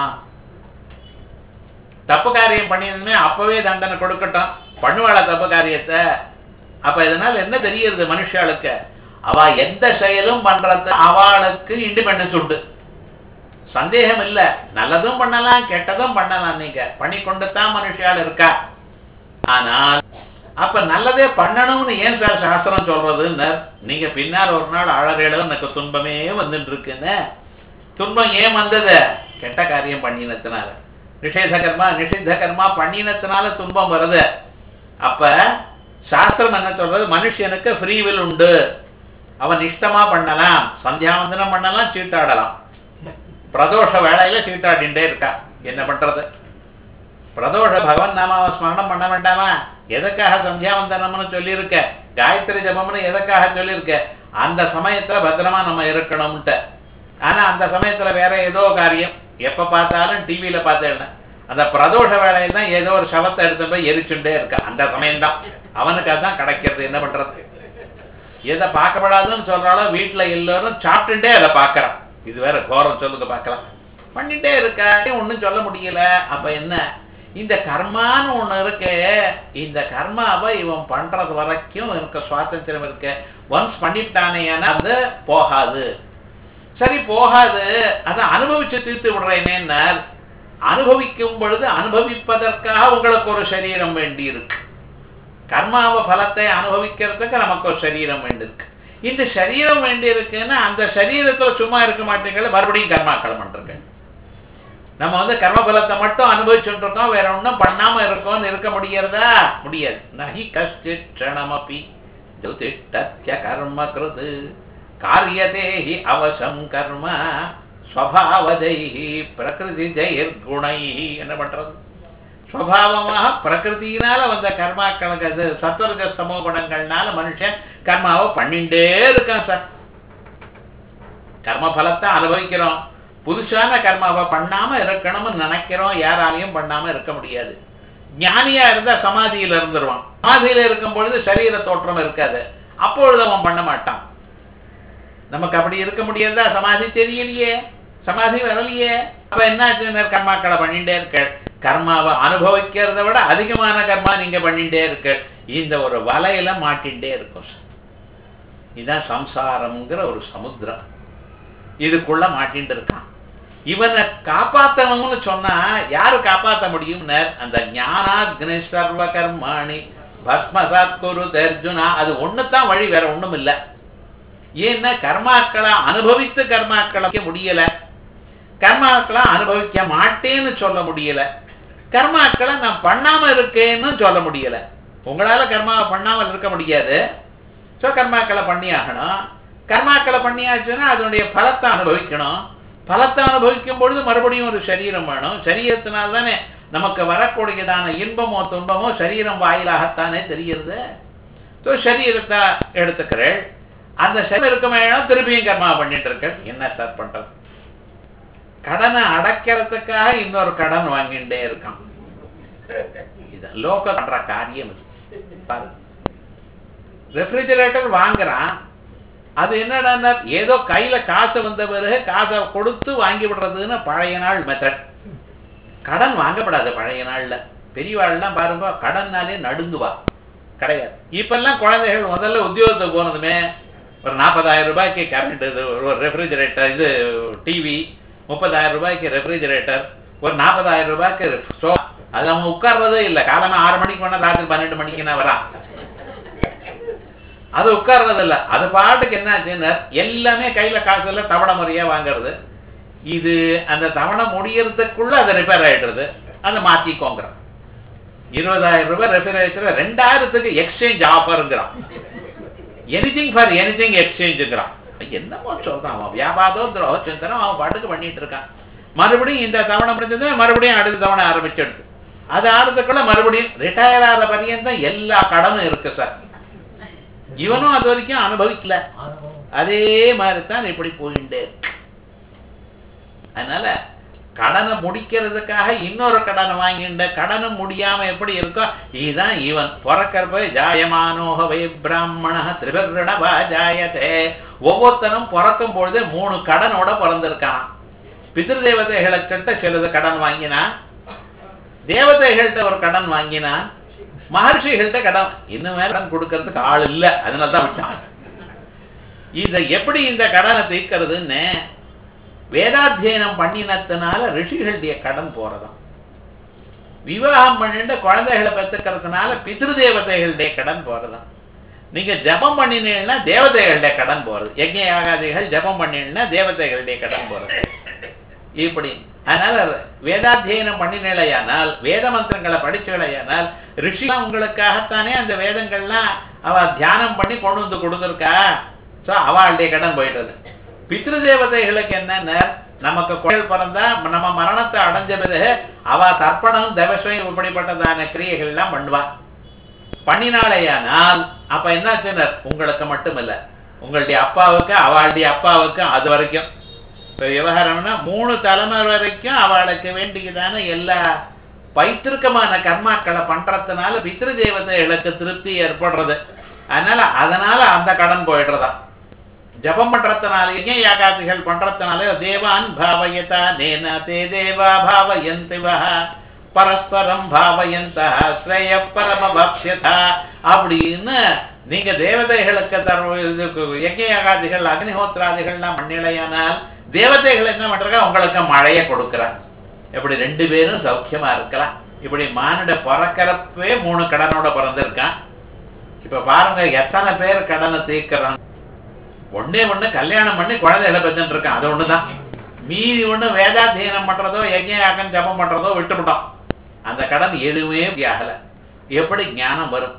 தப்பு காரியம் பண்ணியதுமே அப்பவே தண்டனை கொடுக்கட்டும் பண்ணுவாளா தப்பு காரியத்தை அப்ப இதனால என்ன தெரியுது மனுஷாளுக்கு அவ எந்த செயலும் பண்றது அவளுக்கு இண்டிபெண்டன்ஸ் உண்டு சந்தேகம் இல்ல நல்லதும் பண்ணலாம் கெட்டதும் பண்ணலாம் நீங்க பண்ணி கொண்டு தான் மனுஷால் இருக்கா ஆனால் அப்ப நல்லதே பண்ணணும்னு ஏன் சார் சாஸ்திரம் சொல்றதுன்னு நீங்க பின்னால் ஒரு நாள் அழகேட எனக்கு துன்பமே வந்துட்டு இருக்குன்னு துன்பம் ஏன் வந்தது கெட்ட காரியம் பண்ணினத்தினால நிஷேத கர்மா நிஷித்த கர்மா பண்ணினத்தினால துன்பம் வருது அப்ப சாஸ்திரம் என்ன சொல்றது மனுஷனுக்கு ஃப்ரீவில் உண்டு அவன் இஷ்டமா பண்ணலாம் சந்தியாவந்தனம் பண்ணலாம் சீட்டாடலாம் பிரதோஷ வேலையில சீட்டாடிண்டே இருக்கா என்ன பண்றது பிரதோஷ பகவன் நாமாவை ஸ்மரணம் பண்ண வேண்டாமா எதுக்காக சந்தியாவந்தனம்னு சொல்லியிருக்க காயத்ரி ஜபம்னு எதுக்காக சொல்லியிருக்க அந்த சமயத்துல பத்திரமா நம்ம இருக்கணும்ட்டு ஆனா அந்த சமயத்துல வேற ஏதோ காரியம் எப்ப பார்த்தாலும் டிவியில பார்த்தேன் அந்த பிரதோஷ வேலையில தான் ஏதோ ஒரு சவத்தை எடுத்து போய் எரிச்சுட்டே இருக்கா அந்த சமயம்தான் அவனுக்கு அதான் கிடைக்கிறது என்ன பண்றது எதை பார்க்கப்படாதுன்னு சொல்றாலோ வீட்டுல எல்லாரும் சாப்பிட்டுட்டே அதை பார்க்கறான் இது வேற கோரம் சொல்லுங்க பார்க்கலாம் பண்ணிட்டே இருக்க ஒன்றும் சொல்ல முடியல அப்ப என்ன இந்த கர்மான்னு ஒண்ணு இருக்கு இந்த கர்மாவை இவன் பண்றது வரைக்கும் எனக்கு சுவாதந்திரம் இருக்கு ஒன்ஸ் பண்ணிவிட்டானே அது போகாது சரி போகாது அதை அனுபவிச்சு தீர்த்து விடுறேனேன்னா அனுபவிக்கும் பொழுது அனுபவிப்பதற்காக உங்களுக்கு ஒரு சரீரம் வேண்டி இருக்கு கர்மாவ பலத்தை அனுபவிக்கிறதுக்கு நமக்கு ஒரு சரீரம் வேண்டியிருக்கு இந்த சரீரம் வேண்டி இருக்குன்னா அந்த சரீரத்துல சும்மா இருக்க மாட்டீங்களா மறுபடியும் கர்மாக்கள் பண்றீங்க நம்ம வந்து கர்ம பலத்தை மட்டும் அனுபவிச்சுட்டு இருக்கோம் வேற ஒன்றும் பண்ணாம இருக்கோம்னு இருக்க முடியறதா முடியாது நகி கஷ்டித் க்ஷணமபி ஜோதிஷ்டத்ய கர்ம கிருது காரியதே ஹி அவசம் கர்ம ஸ்வபாவதைஹி பிரகிருதி ஜெயிர்குணை என்ன பண்றது சுவாவமாக பிரகிருத்தினால வந்த கர்மாக்களுக்கு அது சத்வரஜ சமோ குணங்கள்னால மனுஷன் கர்மாவை பண்ணிட்டே இருக்கான் சார் கர்ம பலத்தை அனுபவிக்கிறோம் புதுசான கர்மாவை பண்ணாம இருக்கணும்னு நினைக்கிறோம் யாராலையும் பண்ணாம இருக்க முடியாது ஞானியா இருந்தா சமாதியில இருந்துருவான் சமாதியில இருக்கும் பொழுது சரீர தோற்றம் இருக்காது அப்பொழுது அவன் பண்ண மாட்டான் நமக்கு அப்படி இருக்க முடியாதா சமாதி தெரியலையே சமாதி வரலையே அப்ப என்ன கர்மாக்களை பண்ணிட்டே இருக்க கர்மாவை அனுபவிக்கிறத விட அதிகமான கர்மா நீங்க பண்ணிட்டே இருக்க இந்த ஒரு வலையில மாட்டின்டே இருக்கும் இதுதான் சம்சாரம்ங்கிற ஒரு சமுத்திரம் இதுக்குள்ள மாட்டின்ட்டு இருக்கான் இவனை காப்பாத்தணும்னு சொன்னா யாரு காப்பாத்த முடியும்னு அந்த ஞானாக்னி சர்வ கர்மாணி பஸ்மசாத் குரு தர்ஜுனா அது ஒண்ணுதான் வழி வேற ஒண்ணும் இல்ல ஏன்னா கர்மாக்களை அனுபவித்து கர்மாக்களை முடியல கர்மாக்களை அனுபவிக்க மாட்டேன்னு சொல்ல முடியல கர்மாக்களை நான் பண்ணாம இருக்கேன்னு சொல்ல முடியல உங்களால கர்மாவை பண்ணாமல் இருக்க முடியாது ஸோ கர்மாக்களை பண்ணி ஆகணும் கர்மாக்களை பண்ணியாச்சுன்னா அதனுடைய பலத்தை அனுபவிக்கணும் பலத்தை அனுபவிக்கும் பொழுது மறுபடியும் ஒரு சரீரம் வேணும் சரீரத்தினால் தானே நமக்கு வரக்கூடியதான இன்பமோ துன்பமோ சரீரம் வாயிலாகத்தானே தெரிகிறது ஸோ சரீரத்தை எடுத்துக்கிறேள் அந்த சரீரம் இருக்குமே திருப்பியும் கர்மா பண்ணிட்டு இருக்க என்ன சார் பண்றது கடனை அடைக்கிறதுக்காக இன்னொரு கடன் வாங்கிட்டே இருக்கான் இது லோக பண்ற காரியம் இது பாரு ரெஃப்ரிஜரேட்டர் வாங்குறான் அது என்னடா ஏதோ கையில காசு வந்த பிறகு காசை கொடுத்து வாங்கி விடுறதுன்னு பழைய நாள் மெத்தட் கடன் வாங்கப்படாது பழைய நாள்ல பெரியவாள்லாம் பாருங்க கடன்னாலே நடுங்குவா கிடையாது இப்பெல்லாம் குழந்தைகள் முதல்ல உத்தியோகத்துக்கு போனதுமே ஒரு நாற்பதாயிரம் ரூபாய்க்கு கரண்ட் இது ஒரு ரெஃப்ரிஜரேட்டர் இது டிவி முப்பதாயிரம் ரூபாய்க்கு ரெஃப்ரிஜரேட்டர் ஒரு நாற்பதாயிரம் ரூபாய்க்கு சோ அது அவன் உட்கார்றதே இல்லை காலமே ஆறு மணிக்கு போனா ராத்திரி பன்னெண்டு மணிக்கு நான் வரான் அது உட்கார்றது இல்ல அது பாட்டுக்கு என்ன ஆச்சுன்னா எல்லாமே கையில காசு இல்ல தவணை முறையா வாங்குறது இது அந்த தவணை முடியறதுக்குள்ள அது ரிப்பேர் ஆயிடுறது அதை மாத்திக்கோங்கிறான் இருபதாயிரம் ரூபாய் ரெஃப்ரிஜரேட்டர் ரெண்டாயிரத்துக்கு எக்ஸ்சேஞ்ச் ஆஃபருங்கிறான் எனிதிங் ஃபார் எனிதிங் எக்ஸ்சேஞ்சுங்கிறான் என்னமோ சொல்றான் அவன் வியாபாரம் துரோக சிந்தனம் அவன் பாட்டுக்கு பண்ணிட்டு இருக்கான் மறுபடியும் இந்த தவணை முடிஞ்சது மறுபடியும் அடுத்த தவணை ஆரம்பிச்சிடுது அது ஆறதுக்குள்ள மறுபடியும் ரிட்டையர் ஆகிற பரியந்தம் எல்லா கடனும் இருக்கு சார் இவனும் அது வரைக்கும் அனுபவிக்கல அதே மாதிரி தான் இப்படி போயிட்டே இருக்கு அதனால கடனை முடிக்கிறதுக்காக இன்னொரு கடனை வாங்கிண்ட கடனை முடியாம எப்படி இருக்கோ இதுதான் இவன் பிறக்கிறப்ப ஜாயமானோகவை பிராமண திரிபர்ணபா ஜாயதே ஒவ்வொருத்தனும் பிறக்கும் பொழுதே மூணு கடனோட பிறந்திருக்கான் பிதிரு தேவதைகளுக்கிட்ட சிலது கடன் வாங்கினான் தேவதைகள்கிட்ட ஒரு கடன் வாங்கினான் மகர்ஷிகள்கிட்ட கடன் இன்னும் மேல கடன் கொடுக்கறதுக்கு ஆள் இல்லை அதனால தான் விட்டான் இதை எப்படி இந்த கடனை தீர்க்கிறதுன்னு வேதாத்தியனம் பண்ணினத்தினால ரிஷிகளுடைய கடன் போறதாம் விவாகம் பண்ணிட்டு குழந்தைகளை பெற்றுக்கிறதுனால பித்ரு தேவதைகளுடைய கடன் போறதாம் நீங்க ஜபம் பண்ணினீங்கன்னா தேவதைகளுடைய கடன் போறது யஜ்ஞ யாகாதிகள் ஜபம் பண்ணினா தேவதைகளுடைய கடன் போறது இப்படி அதனால வேதாத்தியனம் பண்ணினலையானால் வேத மந்திரங்களை படிச்சலையானால் ரிஷி உங்களுக்காகத்தானே அந்த வேதங்கள்லாம் அவ தியானம் பண்ணி கொண்டு வந்து கொடுத்துருக்கா சோ அவளுடைய கடன் போயிட்டது பித்ரு தேவதைகளுக்கு என்னென்ன நமக்கு குழல் பிறந்தா நம்ம மரணத்தை அடைஞ்ச பிறகு அவ தர்ப்பணம் தவசம் இப்படிப்பட்டதான கிரியைகள் எல்லாம் பண்ணுவா பண்ணினாலேயானால் அப்ப என்னாச்சுன்னா உங்களுக்கு மட்டும் இல்ல உங்களுடைய அப்பாவுக்கு அவளுடைய அப்பாவுக்கு அது வரைக்கும் இப்ப விவகாரம்னா மூணு தலைமுறை வரைக்கும் அவளுக்கு வேண்டியதான எல்லா பைத்திருக்கமான கர்மாக்களை பண்றதுனால பித்ரு தேவதைகளுக்கு திருப்தி ஏற்படுறது அதனால அதனால அந்த கடன் போயிடுறதா ஜபம் பண்றதுனாலேயே யாகாதிகள் பண்றதுனால தேவான் பாவயதா நேன தே தேவா பாவயந்திவா பரஸ்பரம் பாவயந்தா ஸ்ரேய பரமபக்ஷதா அப்படின்னு நீங்க தேவதைகளுக்கு தர யஜ்ஞ யாகாதிகள் அக்னிஹோத்திராதிகள்லாம் மண்ணிலையானால் தேவதைகள் என்ன பண்றாங்க உங்களுக்கு மழையை கொடுக்குறாங்க இப்படி ரெண்டு பேரும் சௌக்கியமா இருக்கலாம் இப்படி மானிட பிறக்கிறப்பவே மூணு கடனோட பிறந்திருக்கான் இப்ப பாருங்க எத்தனை பேர் கடனை தீர்க்கிறான் ஒண்ணே ஒண்ணு கல்யாணம் பண்ணி குழந்தைகளை பெற்றுட்டு இருக்கான் அது ஒண்ணுதான் மீதி ஒண்ணு வேதாத்தியனம் பண்றதோ யஜ்ஞயாகம் ஜபம் பண்றதோ விட்டுவிட்டோம் அந்த கடன் எதுவுமே ஆகல எப்படி ஞானம் வரும்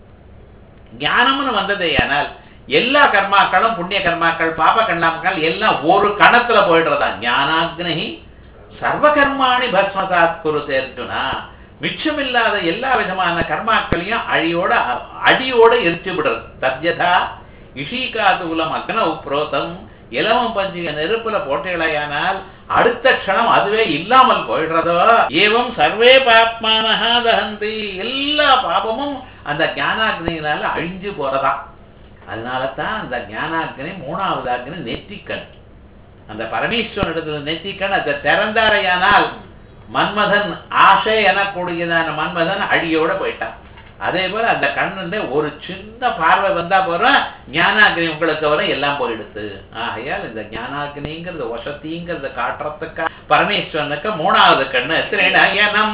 ஞானம்னு வந்ததே ஆனால் எல்லா கர்மாக்களும் புண்ணிய கர்மாக்கள் பாப கர்மாக்கள் எல்லாம் ஒரு கணத்துல போயிடுறதா ஞானாக்னி சர்வ கர்மாணி பஸ்மசாத் குருதே அர்ஜுனா மிச்சமில்லாத எல்லா விதமான கர்மாக்களையும் அழியோட அடியோட எரிச்சு விடுறது தத்யதா இஷீகாதுகுலம் அக்ன உப்ரோதம் இலவம் பஞ்சிக நெருப்புல போட்டீர்களாயானால் அடுத்த க்ஷணம் அதுவே இல்லாமல் போயிடுறதோ ஏவம் சர்வே பாப்மானஹா தகந்தி எல்லா பாபமும் அந்த ஞானாக்னியினால அழிஞ்சு போறதா அதனால தான் அந்த ஞானாக்னி மூணாவது அக்னி நெற்றிக்கண் அந்த பரமேஸ்வரன் இடத்துல நெற்றிக்கண் அதை திறந்தாரையானால் மன்மதன் ஆசை எனக்கூடியதான மன்மதன் அடியோட போயிட்டான் அதே போல அந்த கண்ணுல ஒரு சின்ன பார்வை வந்தா போறோம் ஞானாக்னி உங்களுக்கு வர எல்லாம் போயிடுது ஆகையால் இந்த ஞானாக்னிங்கிறது வசதிங்கிறத காட்டுறதுக்கா பரமேஸ்வரனுக்கு மூணாவது கண்ணு திரிநயனம்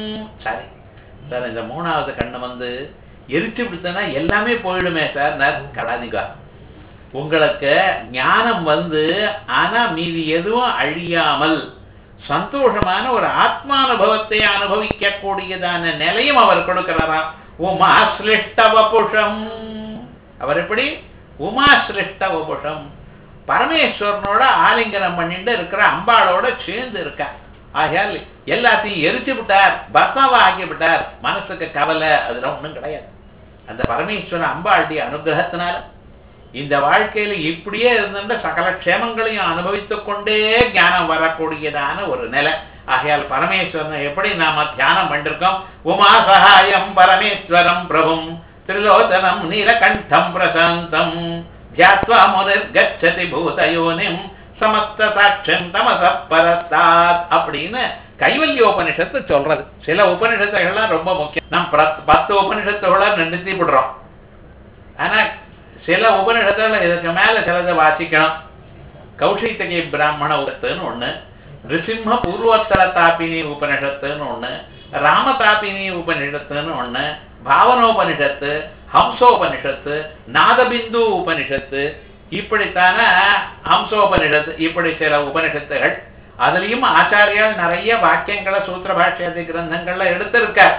சரி சார் இந்த மூணாவது கண்ணு வந்து எரிச்சு விடுத்தனா எல்லாமே போயிடுமே சார் நான் கடாதிகா உங்களுக்கு ஞானம் வந்து ஆனா மீதி எதுவும் அழியாமல் சந்தோஷமான ஒரு ஆத்மானுபவத்தை அனுபவிக்க கூடியதான நிலையும் அவர் கொடுக்கிறாராம் உமா சிருஷ்ட வபுஷம் அவர் எப்படி உமா சிருஷ்ட வபுஷம் பரமேஸ்வரனோட ஆலிங்கனம் பண்ணிட்டு இருக்கிற அம்பாளோட சேர்ந்து இருக்கா ஆகையால் எல்லாத்தையும் எரிச்சு விட்டார் பஸ்மாவா ஆக்கி விட்டார் மனசுக்கு கவலை அதுல ஒண்ணும் கிடையாது அந்த பரமேஸ்வரன் அம்பாளுடைய அனுகிரகத்தினால இந்த வாழ்க்கையில இப்படியே இருந்த சகல க்ஷேமங்களையும் அனுபவித்துக் கொண்டே ஞானம் வரக்கூடியதான ஒரு நிலை ஆகையால் பரமேஸ்வரனை எப்படி நாம தியானம் பண்ணிருக்கோம் உமா சகாயம் பரமேஸ்வரம் பிரபும் திரிலோச்சனம் நீலகண்டம் பிரசாந்தம் தியாத்வா முனிர்கச்சதி பூதயோனிம் சமஸ்த சாட்சம் தமச பரஸ்தாத் அப்படின்னு கைவல்யோபனிஷத்து சொல்றது சில உபனிஷத்துகள்லாம் ரொம்ப முக்கியம் நம் பிர- பத்து உபனிஷத்துகளை நிறுத்தி விடுறோம் ஆனா சில உபனிஷத்துல இதுக்கு மேல சிலதை வாசிக்கணும் கௌஷித்தகை பிராமண உரத்துன்னு ஒண்ணு நிருசிம்ம பூர்வோத்தர தாபினி உபனிஷத்துன்னு ஒண்ணு ராமதாபினி உபனிஷத்துன்னு ஒண்ணு பாவனோபனிஷத்து ஹம்சோபனிஷத்து நாதபிந்து உபனிஷத்து இப்படித்தான ஹம்சோபனிஷத்து இப்படி சில உபனிஷத்துகள் அதுலயும் ஆச்சாரியால் நிறைய வாக்கியங்களை சூத்திர பாஷ்யாதி கிரந்தங்கள்ல எடுத்திருக்கார்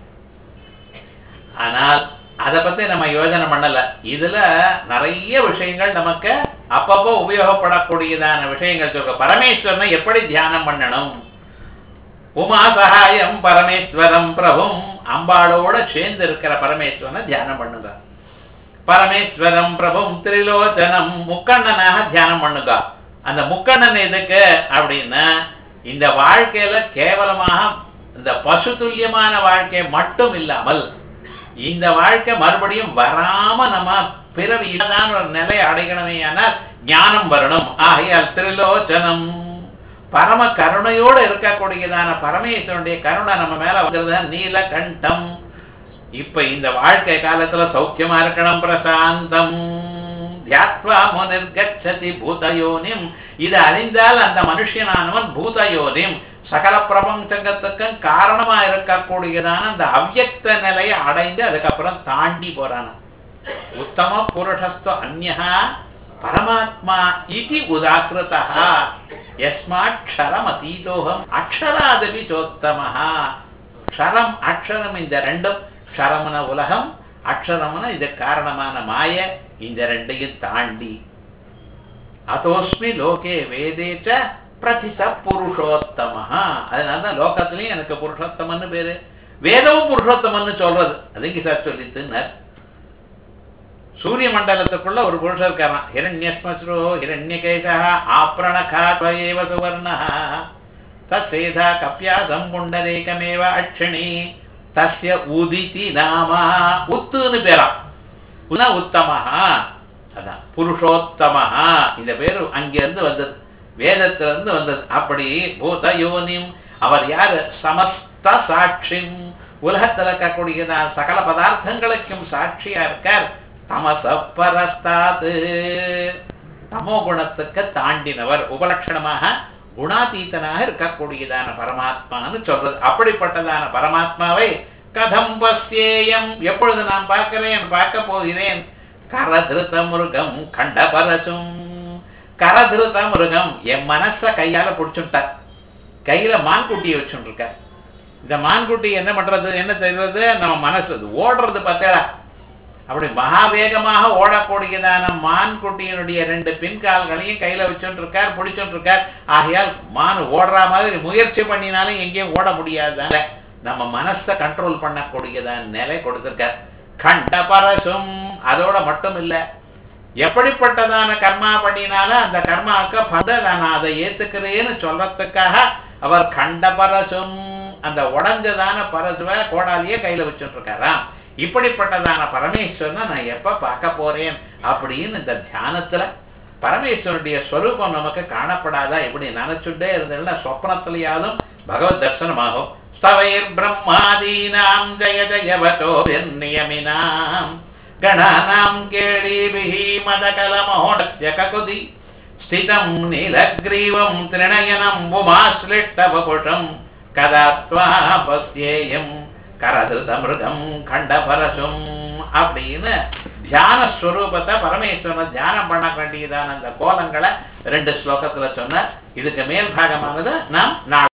ஆனால் அதை பத்தி நம்ம யோஜனை பண்ணல இதுல நிறைய விஷயங்கள் நமக்கு அப்பப்போ உபயோகப்படக்கூடியதான விஷயங்கள் சொல்ற பரமேஸ்வரனை எப்படி தியானம் பண்ணணும் உமா சகாயம் பரமேஸ்வரம் பிரபும் அம்பாளோட சேர்ந்து இருக்கிற பரமேஸ்வரனை தியானம் பண்ணுங்க பரமேஸ்வரம் பிரபும் திரிலோச்சனம் முக்கண்ணனாக தியானம் பண்ணுங்க அந்த முக்கண்ணன் எதுக்கு அப்படின்னா இந்த வாழ்க்கையில கேவலமாக இந்த பசு துல்லியமான வாழ்க்கை மட்டும் இல்லாமல் இந்த வாழ்க்கை மறுபடியும் வராம நம்ம பிறவி இல்லாத ஒரு நிலை அடையணுமே ஆனால் ஞானம் வரணும் ஆகையால் திரிலோச்சனம் பரம கருணையோடு இருக்கக்கூடியதான பரமேஸ்வரனுடைய கருணை நம்ம மேல வந்துருது நீலகண்டம் இப்ப இந்த வாழ்க்கை காலத்துல சௌக்கியமா இருக்கணும் பிரசாந்தம் தியாத்வா முனிர்கச்சதி பூதயோனிம் இது அறிந்தால் அந்த மனுஷனானவன் பூதயோனிம் சகல பிரபஞ்சங்கத்துக்கும் காரணமா இருக்கக்கூடியதான அந்த அவ்யக்த நிலையை அடைந்து அதுக்கப்புறம் தாண்டி போறான உத்தம புருஷஸ்து அந்யா பரமாத்மா இது உதாகிருதா யஸ்மாத் க்ஷரம் அதீதோகம் அக்ஷராதபி சோத்தமஹா க்ஷரம் அக்ஷரம் இந்த ரெண்டும் க்ஷரமன உலகம் அக்ஷரமன இது காரணமான மாய இந்த ரெண்டையும் தாண்டி அதோஸ்மி லோகே வேதேச்ச பிரதிச புருஷோத்தமஹா அதனாலதான் லோகத்திலையும் எனக்கு புருஷோத்தமன்னு பேரு வேதமும் புருஷோத்தமன்னு சொல்றது அது இங்க சார் சொல்லித்துன்னார் சூரிய மண்டலத்துக்குள்ள ஒரு புருஷன் இருக்காராம் ஹிரண்யஸ்மஸ்ரோ ஹிரண்யகேசா ஆப்ரணகாத்வயேவ சுவர்ணா தத்சேதா கப்யாசம் புண்டரேகமேவ அக்ஷணி தஸ்ய உதிதி நாமா உத்துன்னு பேரா உன உத்தமஹா அதான் புருஷோத்தமஹா இந்த பேரு அங்கிருந்து வந்தது வேதத்துல இருந்து வந்தது அப்படி பூத யோனிம் அவர் யாரு சமஸ்த சாட்சிம் உலகத்துல இருக்கக்கூடியதான சகல பதார்த்தங்களுக்கும் சாட்சியா இருக்கார் தமச பரஸ்தாது தமோ குணத்துக்கு தாண்டினவர் உபலட்சணமாக குணாதீதனாக இருக்கக்கூடியதான பரமாத்மான்னு சொல்றது அப்படிப்பட்டதான பரமாத்மாவை கதம் பஸ்யேயம் எப்பொழுது நான் பார்க்கிறேன் பார்க்க போகிறேன் கரதிருத்த மிருகம் கண்டபரசும் கரதிருத்த மிருகம் என் மனச கையால பிடிச்சுட்டார் கையில மான்குட்டியை வச்சுருக்கார் இந்த மான்குட்டி என்ன பண்றது என்ன தெரிகிறது நம்ம மனசு அது ஓடுறது பார்த்தேடா அப்படி மகாவேகமாக ஓடக்கூடியதான மான்குட்டியினுடைய ரெண்டு பின்கால்களையும் கையில வச்சுட்டு இருக்கார் பிடிச்சுட்டு இருக்கார் ஆகையால் மான் ஓடுற மாதிரி முயற்சி பண்ணினாலும் எங்கேயும் ஓட முடியாத நம்ம மனசை கண்ட்ரோல் பண்ணக்கூடியதான நிலை கொடுத்திருக்கார் கண்ட பரசும் அதோட மட்டும் இல்ல எப்படிப்பட்டதான கர்மா பண்ணினாலும் அந்த கர்மாவுக்கு பத நான் அதை ஏத்துக்கிறேன்னு சொல்றதுக்காக அவர் கண்ட பரசும் அந்த உடஞ்சதான பரசுவை கோடாலியே கையில வச்சுட்டு இருக்காராம் இப்படிப்பட்டதான பரமேஸ்வரனை நான் எப்ப பார்க்க போறேன் அப்படின்னு இந்த தியானத்துல பரமேஸ்வரனுடைய ஸ்வரூபம் நமக்கு காணப்படாதா இப்படி நினைச்சுட்டே இருந்ததுன்னா சொப்னத்திலேயாலும் பகவத் தர்சனமாகும் ஸ்தவைர் பிரம்மாதீனாம் ஜய ஜயவதோ நியமினாம் கணானாம் கேளீபிஹி மதகலமோடஸ்ய ககுதி ஸ்திதம் நீலக்ரீவம் திரிணயனம் உமாஸ்லிஷ்டவபுஷம் கதா त्वा பஸ்யேயம் கரதிருதமிருகம் கண்டபரசும் அப்படின்னு தியான ஸ்வரூபத்தை பரமேஸ்வரனை தியானம் பண்ண வேண்டியதான அந்த கோலங்களை ரெண்டு ஸ்லோகத்துல சொன்னார் இதுக்கு மேல் பாகமானது நாம் நாளை